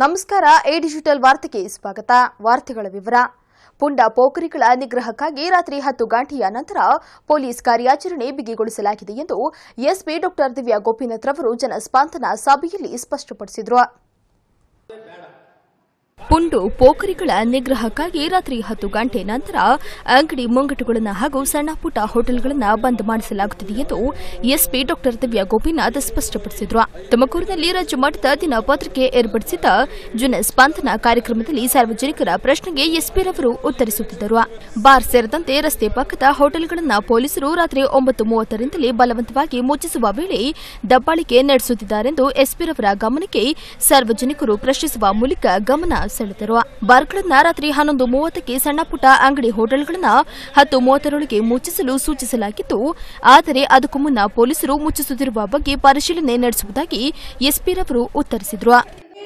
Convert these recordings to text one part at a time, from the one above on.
ನಮಸ್ಕಾರ A digital ವಾರ್ತೆಗೆ ಸ್ವಾಗತ ವಾರ್ತೆಗಳ ವಿವರ ಪುಂಡ ಪೋಖರಿಗಳ ನಿಗ್ರಹಕ್ಕಾಗಿ ರಾತ್ರಿ ಹತ್ತು ಗಂಟೆಯ ನಂತರ ಪೊಲೀಸ್ ಕಾರ್ಯಾಚರಣೆ ಬಿಗಿಗೊಳಿಸಲಾಗಿದೆ ಎಂದು ಎಸ್ಪಿ ಡಾ ದಿವ್ಯಾ ಗೋಪಿನಾಥ್ ರವರು ಜನಸ್ಪಂದನ ಸಭೆಯಲ್ಲಿ ಸ್ಪಷ್ಟಪಡಿಸಿದರು ಪುಂಡು ಪೋಖರಿಗಳ ನಿಗ್ರಹಕ್ಕಾಗಿ ರಾತ್ರಿ ಹತ್ತು ಗಂಟೆ ನಂತರ ಅಂಗಡಿ ಮುಂಗಟ್ಟುಗಳನ್ನು ಹಾಗೂ ಸಣ್ಣ ಪುಟ್ಟ ಹೋಟೆಲ್ಗಳನ್ನು ಬಂದ್ ಮಾಡಿಸಲಾಗುತ್ತಿದೆ ಎಂದು ಎಸ್ಪಿ ಡಾ ದಿವ್ಯಾ ಗೋಪಿನಾಥ್ ಸ್ಪಷ್ಟಪಡಿಸಿದರು ತುಮಕೂರಿನಲ್ಲಿ ರಾಜ್ಯ ಮಟ್ಟದ ದಿನಪತ್ರಿಕೆ ಏರ್ಪಡಿಸಿದ್ದ ಜನ ಸ್ಪಂದನ ಕಾರ್ಯಕ್ರಮದಲ್ಲಿ ಸಾರ್ವಜನಿಕರ ಪ್ರಶ್ನೆಗೆ ಎಸ್ಪಿ ರವರು ಉತ್ತರಿಸುತ್ತಿದ್ದರು ಬಾರ್ ಸೇರಿದಂತೆ ರಸ್ತೆ ಪಕ್ಕದ ಹೋಟೆಲ್ಗಳನ್ನು ಪೊಲೀಸರು ರಾತ್ರಿ ಒಂಬತ್ತು ಮೂವತ್ತರಿಂದಲೇ ಬಲವಂತವಾಗಿ ಮುಚ್ಚಿಸುವ ವೇಳೆ ದಬ್ಬಾಳಿಕೆ ನಡೆಸುತ್ತಿದ್ದಾರೆಂದು ಎಸ್ಪಿ ರವರ ಗಮನಕ್ಕೆ ಸಾರ್ವಜನಿಕರು ಪ್ರಶ್ನಿಸುವ ಮೂಲಕ ಗಮನ ಸೆಳೆದರು ಬಾರ್ಗಳನ್ನ ರಾತ್ರಿ ಹನ್ನೊಂದು ಮೂವತ್ತಕ್ಕೆ ಸಣ್ಣ ಪುಟ್ಟ ಅಂಗಡಿ ಹೋಟೆಲ್ಗಳನ್ನ ಹತ್ತು ಮೂವತ್ತರೊಳಗೆ ಮುಚ್ಚಿಸಲು ಸೂಚಿಸಲಾಗಿತ್ತು ಆದರೆ ಅದಕ್ಕೂ ಮುನ್ನ ಪೊಲೀಸರು ಮುಚ್ಚಿಸುತ್ತಿರುವ ಬಗ್ಗೆ ಪರಿಶೀಲನೆ ನಡೆಸುವುದಾಗಿ ಎಸ್ಪಿ ರವರು ಉತ್ತರಿಸಿದರು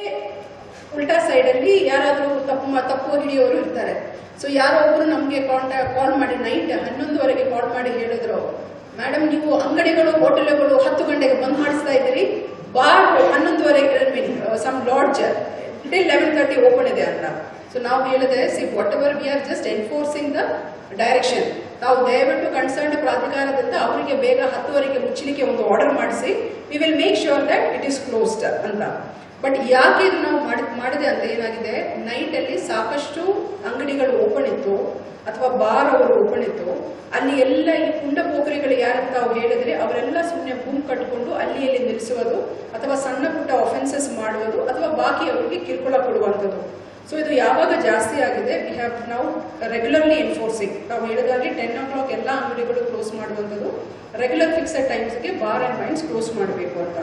ಉಲ್ಟಾ ಸೈಡಲ್ಲಿ ಯಾರಾದರೂ ತಪ್ಪು ಮಾ- ತಪ್ಪು ಹಿಡಿಯೋರು ಇರ್ತಾರೆ ಸೊ ಯಾರೋ ಒಬ್ರು ನಮಗೆ ಕಾಂಟ್ಯಾಕ್ಟ್ ಕಾಲ್ ಮಾಡಿ ನೈಟ್ ಹನ್ನೊಂದುವರೆಗೆ ಕಾಲ್ ಮಾಡಿ ಹೇಳಿದ್ರು ಮೇಡಮ್ ನೀವು ಅಂಗಡಿಗಳು ಹೋಟೆಲ್ಗಳು ಹತ್ತು ಗಂಟೆಗೆ ಬಂದ್ ಮಾಡಿಸ್ತಾ ಇದ್ದೀರಿ ಬಾರ್ ಹನ್ನೊಂದುವರೆಗೆ mean some lodge till eleven thirty open ಇದೆ ಅಂತ ಸೊ ನಾವು ಹೇಳಿದೆ see whatever we are just enforcing the direction ನಾವು ದಯವಿಟ್ಟು ಕನ್ಸರ್ನ್ ಪ್ರಾಧಿಕಾರದಿಂದ ಅವರಿಗೆ ಬೇಗ ಹತ್ತುವರೆಗೆ ಮುಚ್ಚಲಿಕ್ಕೆ ಒಂದು ಆರ್ಡರ್ ಮಾಡಿಸಿ we will make sure that it is closed ಅಂತ ಬಟ್ ಯಾಕೆ ಇದು ನಾವು ಮಾಡಿ ಮಾಡಿದೆ ಅಂತ ಏನಾಗಿದೆ ನೈಟ್ ಅಲ್ಲಿ ಸಾಕಷ್ಟು ಅಂಗಡಿಗಳು ಓಪನ್ ಇತ್ತು ಅಥವಾ ಬಾರ್ ಅವರು ಓಪನ್ ಇತ್ತು ಅಲ್ಲಿ ಎಲ್ಲ ಈ ಕುಂಡ ಪೋಖರಿಗಳು ಯಾರಂತ ತಾವು ಹೇಳಿದ್ರೆ ಅವರೆಲ್ಲ ಸುಮ್ಮನೆ ಗುಂಪು ಕಟ್ಟಿಕೊಂಡು ಅಲ್ಲಿ ಇಲ್ಲಿ ನಿಲ್ಲಿಸುವುದು ಅಥವಾ ಸಣ್ಣ ಪುಟ್ಟ ಆಫೆನ್ಸಸ್ ಮಾಡುವುದು ಅಥವಾ ಬಾಕಿ ಅವರಿಗೆ ಕಿರುಕುಳ ಕೊಡುವಂಥದ್ದು ಸೊ ಇದು ಯಾವಾಗ ಜಾಸ್ತಿ ಆಗಿದೆ ವಿ ಹ್ಯಾವ್ ನಾವು ರೆಗ್ಯುಲರ್ಲಿ ಎನ್ಫೋರ್ಸಿಂಗ್ ನಾವು ಹೇಳಿದಾಗೆ ಟೆನ್ ಓ ಕ್ಲಾಕ್ ಎಲ್ಲ ಅಂಗಡಿಗಳು ಕ್ಲೋಸ್ ಮಾಡುವಂಥದ್ದು ರೆಗ್ಯುಲರ್ ಫಿಕ್ಸೆಡ್ ಟೈಮ್ಸ್ಗೆ ಬಾರ್ ಅಂಡ್ ವೈನ್ಸ್ ಕ್ಲೋಸ್ ಮಾಡಬೇಕು ಅಂತ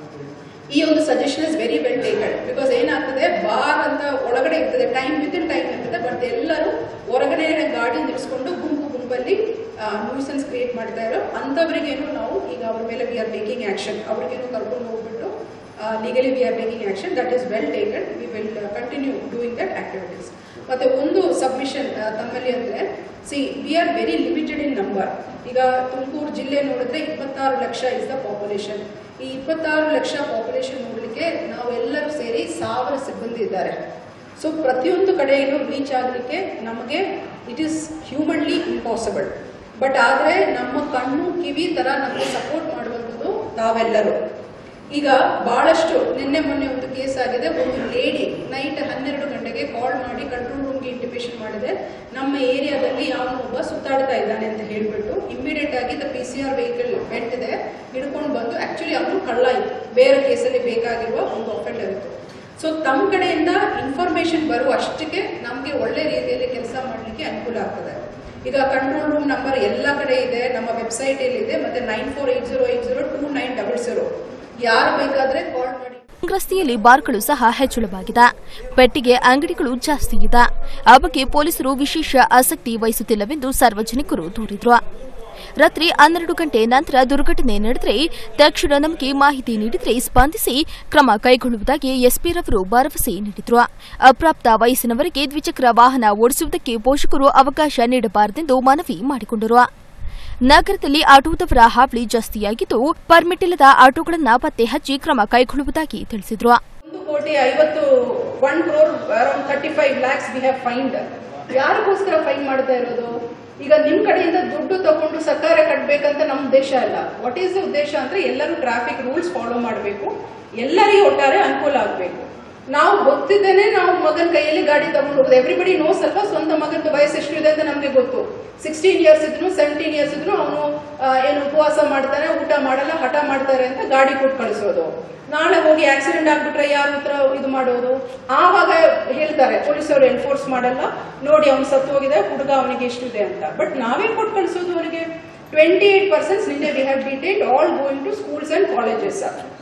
ಈ ಒಂದು suggestion is very well taken because ಏನಾಗ್ತದೆ ಬಾರ್ ಅಂತ ಒಳಗಡೆ ಇರ್ತದೆ ಟೈಮ್ ವಿತ್ ಇನ್ ಟೈಮ್ ಇರ್ತದೆ ಬಟ್ ಎಲ್ಲರೂ ಹೊರಗಡೆ ಗಾಡಿ ನಿಲ್ಲಿಸ್ಕೊಂಡು ಗುಂಪು ಗುಂಪಲ್ಲಿ ನ್ಯೂಸನ್ಸ್ ಕ್ರಿಯೇಟ್ ಮಾಡ್ತಾ ಇರೋ ಅಂಥವ್ರಿಗೇನು ನಾವು ಈಗ ಅವ್ರ ಮೇಲೆ ವಿ ಆರ್ ಟೇಕಿಂಗ್ ಆಕ್ಷನ್ ಅವ್ರಿಗೇನು ಕರ್ಕೊಂಡು ಹೋಗ್ಬಿಟ್ಟು legally we are taking action that is well taken we will continue doing that activities ಮತ್ತೆ ಒಂದು ಸಬ್ಮಿಷನ್ ತಮ್ಮಲ್ಲಿ ಅಂದ್ರೆ see we are very limited in number ಈಗ ತುಮಕೂರು ಜಿಲ್ಲೆ ನೋಡಿದ್ರೆ ಇಪ್ಪತ್ತಾರು ಲಕ್ಷ ಇಸ್ ದ ಪಾಪ್ಯುಲೇಷನ್ ಈ ಇಪ್ಪತ್ತಾರು ಲಕ್ಷ ಪಾಪ್ಯುಲೇಷನ್ ನೋಡಲಿಕ್ಕೆ ನಾವೆಲ್ಲರೂ ಸೇರಿ ಸಾವಿರ ಸಿಬ್ಬಂದಿ ಇದ್ದಾರೆ ಸೊ ಪ್ರತಿಯೊಂದು ಕಡೆಯನ್ನು ರೀಚ್ ಆಗಲಿಕ್ಕೆ ನಮಗೆ it is humanly impossible but ಆದರೆ ನಮ್ಮ ಕಣ್ಣು ಕಿವಿ ತರ ನಮಗೆ ಸಪೋರ್ಟ್ ಮಾಡುವಂಥದ್ದು ತಾವೆಲ್ಲರೂ ಈಗ ಬಹಳಷ್ಟು ನಿನ್ನೆ ಮೊನ್ನೆ ಒಂದು ಕೇಸ್ ಆಗಿದೆ ಒಂದು ಲೇಡಿ ನೈಟ್ ಹನ್ನೆರಡು ಗಂಟೆಗೆ ಕಾಲ್ ಮಾಡಿ ಕಂಟ್ರೋಲ್ ರೂಮ್ಗೆ ಇಂಟಿಮೇಷನ್ ಮಾಡಿದೆ ನಮ್ಮ ಏರಿಯಾದಲ್ಲಿ ಯಾವನೋ ಒಬ್ಬ ಸುತ್ತಾಡ್ತಾ ಇದ್ದಾನೆ ಅಂತ ಹೇಳ್ಬಿಟ್ಟು ಇಮಿಡಿಯೇಟ್ ಆಗಿ the P C R vehicle ಇದೆ ಹಿಡ್ಕೊಂಡು ಬಂದು ಆಕ್ಚುಲಿ ಅವನು ಕಳ್ಳ ಇತ್ತು ಬೇರೆ ಕೇಸಲ್ಲಿ ಬೇಕಾಗಿರುವ ಒಂದು ಅಫೆಂಡರ್ ಇತ್ತು ಸೊ ತಮ್ಮ ಕಡೆಯಿಂದ ಇನ್ಫಾರ್ಮೇಶನ್ ಬರುವ ಅಷ್ಟಕ್ಕೆ ನಮಗೆ ಒಳ್ಳೆ ರೀತಿಯಲ್ಲಿ ಕೆಲಸ ಮಾಡಲಿಕ್ಕೆ ಅನುಕೂಲ ಆಗ್ತದೆ ಈಗ ಕಂಟ್ರೋಲ್ ರೂಮ್ ನಂಬರ್ ಎಲ್ಲ ಕಡೆ ಇದೆ ನಮ್ಮ ವೆಬ್ಸೈಟ್ ಇದೆ ಮತ್ತೆ nine four eight zero eight zero two nine double zero ಯಾರು ಬೇಕಾದ್ರೆ ಕಾಲ್ ಮಾಡಿ ರಸ್ತೆಯಲ್ಲಿ ಬಾರ್ಗಳು ಸಹ ಹೆಚ್ಚಳವಾಗಿದೆ ಪೆಟ್ಟಿಗೆ ಅಂಗಡಿಗಳು ಜಾಸ್ತಿ ಇದೆ ಆ ಬಗ್ಗೆ ಪೊಲೀಸರು ವಿಶೇಷ ಆಸಕ್ತಿ ವಹಿಸುತ್ತಿಲ್ಲವೆಂದು ಸಾರ್ವಜನಿಕರು ದೂರಿದ್ರು ರಾತ್ರಿ ಹನ್ನೆರಡು ಗಂಟೆ ನಂತರ ದುರ್ಘಟನೆ ನಡೆದರೆ ತಕ್ಷಣ ನಮಗೆ ಮಾಹಿತಿ ನೀಡಿದರೆ ಸ್ಪಂದಿಸಿ ಕ್ರಮ ಕೈಗೊಳ್ಳುವುದಾಗಿ ಎಸ್ಪಿ ರವರು ಭರವಸೆ ನೀಡಿದ್ರು ಅಪ್ರಾಪ್ತ ವಯಸ್ಸಿನವರಿಗೆ ದ್ವಿಚಕ್ರ ವಾಹನ ಓಡಿಸುವುದಕ್ಕೆ ಪೋಷಕರು ಅವಕಾಶ ನೀಡಬಾರದೆಂದು ಮನವಿ ಮಾಡಿಕೊಂಡರು ನಗರದಲ್ಲಿ ಆಟೋದವರ ಹಾವಳಿ ಜಾಸ್ತಿಯಾಗಿದ್ದು ಪರ್ಮಿಟ್ ಇಲ್ಲದ ಆಟೋಗಳನ್ನು ಪತ್ತೆ ಹಚ್ಚಿ ಕ್ರಮ ಕೈಗೊಳ್ಳುವುದಾಗಿ ತಿಳಿಸಿದ್ರು ಒಂದು ಕೋಟಿ ಐವತ್ತು one crore around thirty five lakhs we have fined ಯಾರಿಗೋಸ್ಕರ ಫೈನ್ ಮಾಡ್ತಾ ಇರೋದು ಈಗ ನಿಮ್ ಕಡೆಯಿಂದ ದುಡ್ಡು ತಗೊಂಡು ಸರ್ಕಾರ ಕಟ್ಟಬೇಕಂತ ನಮ್ಮ ಉದ್ದೇಶ ಅಲ್ಲ ವಾಟ್ ಈಸ್ ದ ಉದ್ದೇಶ ಅಂದ್ರೆ ಎಲ್ಲರೂ ಟ್ರಾಫಿಕ್ ರೂಲ್ಸ್ ಫಾಲೋ ಮಾಡಬೇಕು ಎಲ್ಲರಿಗೂ ಒಟ್ಟಾರೆ ಅನುಕೂಲ ಆಗಬೇಕು ನಾವು ಗೊತ್ತಿದ್ದೇನೆ ನಾವು ಮಗನ ಕೈಯಲ್ಲಿ ಗಾಡಿ ತಗೊಂಡು ಹೋಗೋದು ಎವ್ರಿಬಡಿ ನೋಸ್ ಅಲ್ವಾ ಸ್ವಂತ ಮಗನ ವಯಸ್ಸು ಎಷ್ಟು ಇದೆ ಅಂತ ನಮಗೆ ಗೊತ್ತು ಸಿಕ್ಸ್ಟೀನ್ ಇಯರ್ಸ್ ಇದ್ರು ಸೆವೆಂಟೀನ್ ಇಯರ್ಸ್ ಇದ್ರು ಅವನು ಏನು ಉಪವಾಸ ಮಾಡ್ತಾನೆ ಊಟ ಮಾಡಲ್ಲ ಹಠ ಮಾಡ್ತಾರೆ ಅಂತ ಗಾಡಿ ಕೊಟ್ಟು ಕಳಿಸೋದು ನಾಳೆ ಹೋಗಿ ಆಕ್ಸಿಡೆಂಟ್ ಆಗ್ಬಿಟ್ರೆ ಯಾರ ಹತ್ರ ಇದು ಮಾಡೋದು ಆವಾಗ ಹೇಳ್ತಾರೆ ಪೊಲೀಸರು ಎನ್ಫೋರ್ಸ್ ಮಾಡಲ್ಲ ನೋಡಿ ಅವ್ನು ಸತ್ತು ಹೋಗಿದೆ ಹುಡುಗ ಅವನಿಗೆ ಎಷ್ಟಿದೆ ಅಂತ ಬಟ್ ನಾವೇ ಕೊಟ್ಟು ಕಳಿಸೋದು ಅವರಿಗೆ ಟ್ವೆಂಟಿ ಏಟ್ ಪರ್ಸೆಂಟ್ಸ್ ನಿನ್ನೆ ವಿ ಹ್ಯಾವ್ ಡಿಟೇಟ್ all going to schools and colleges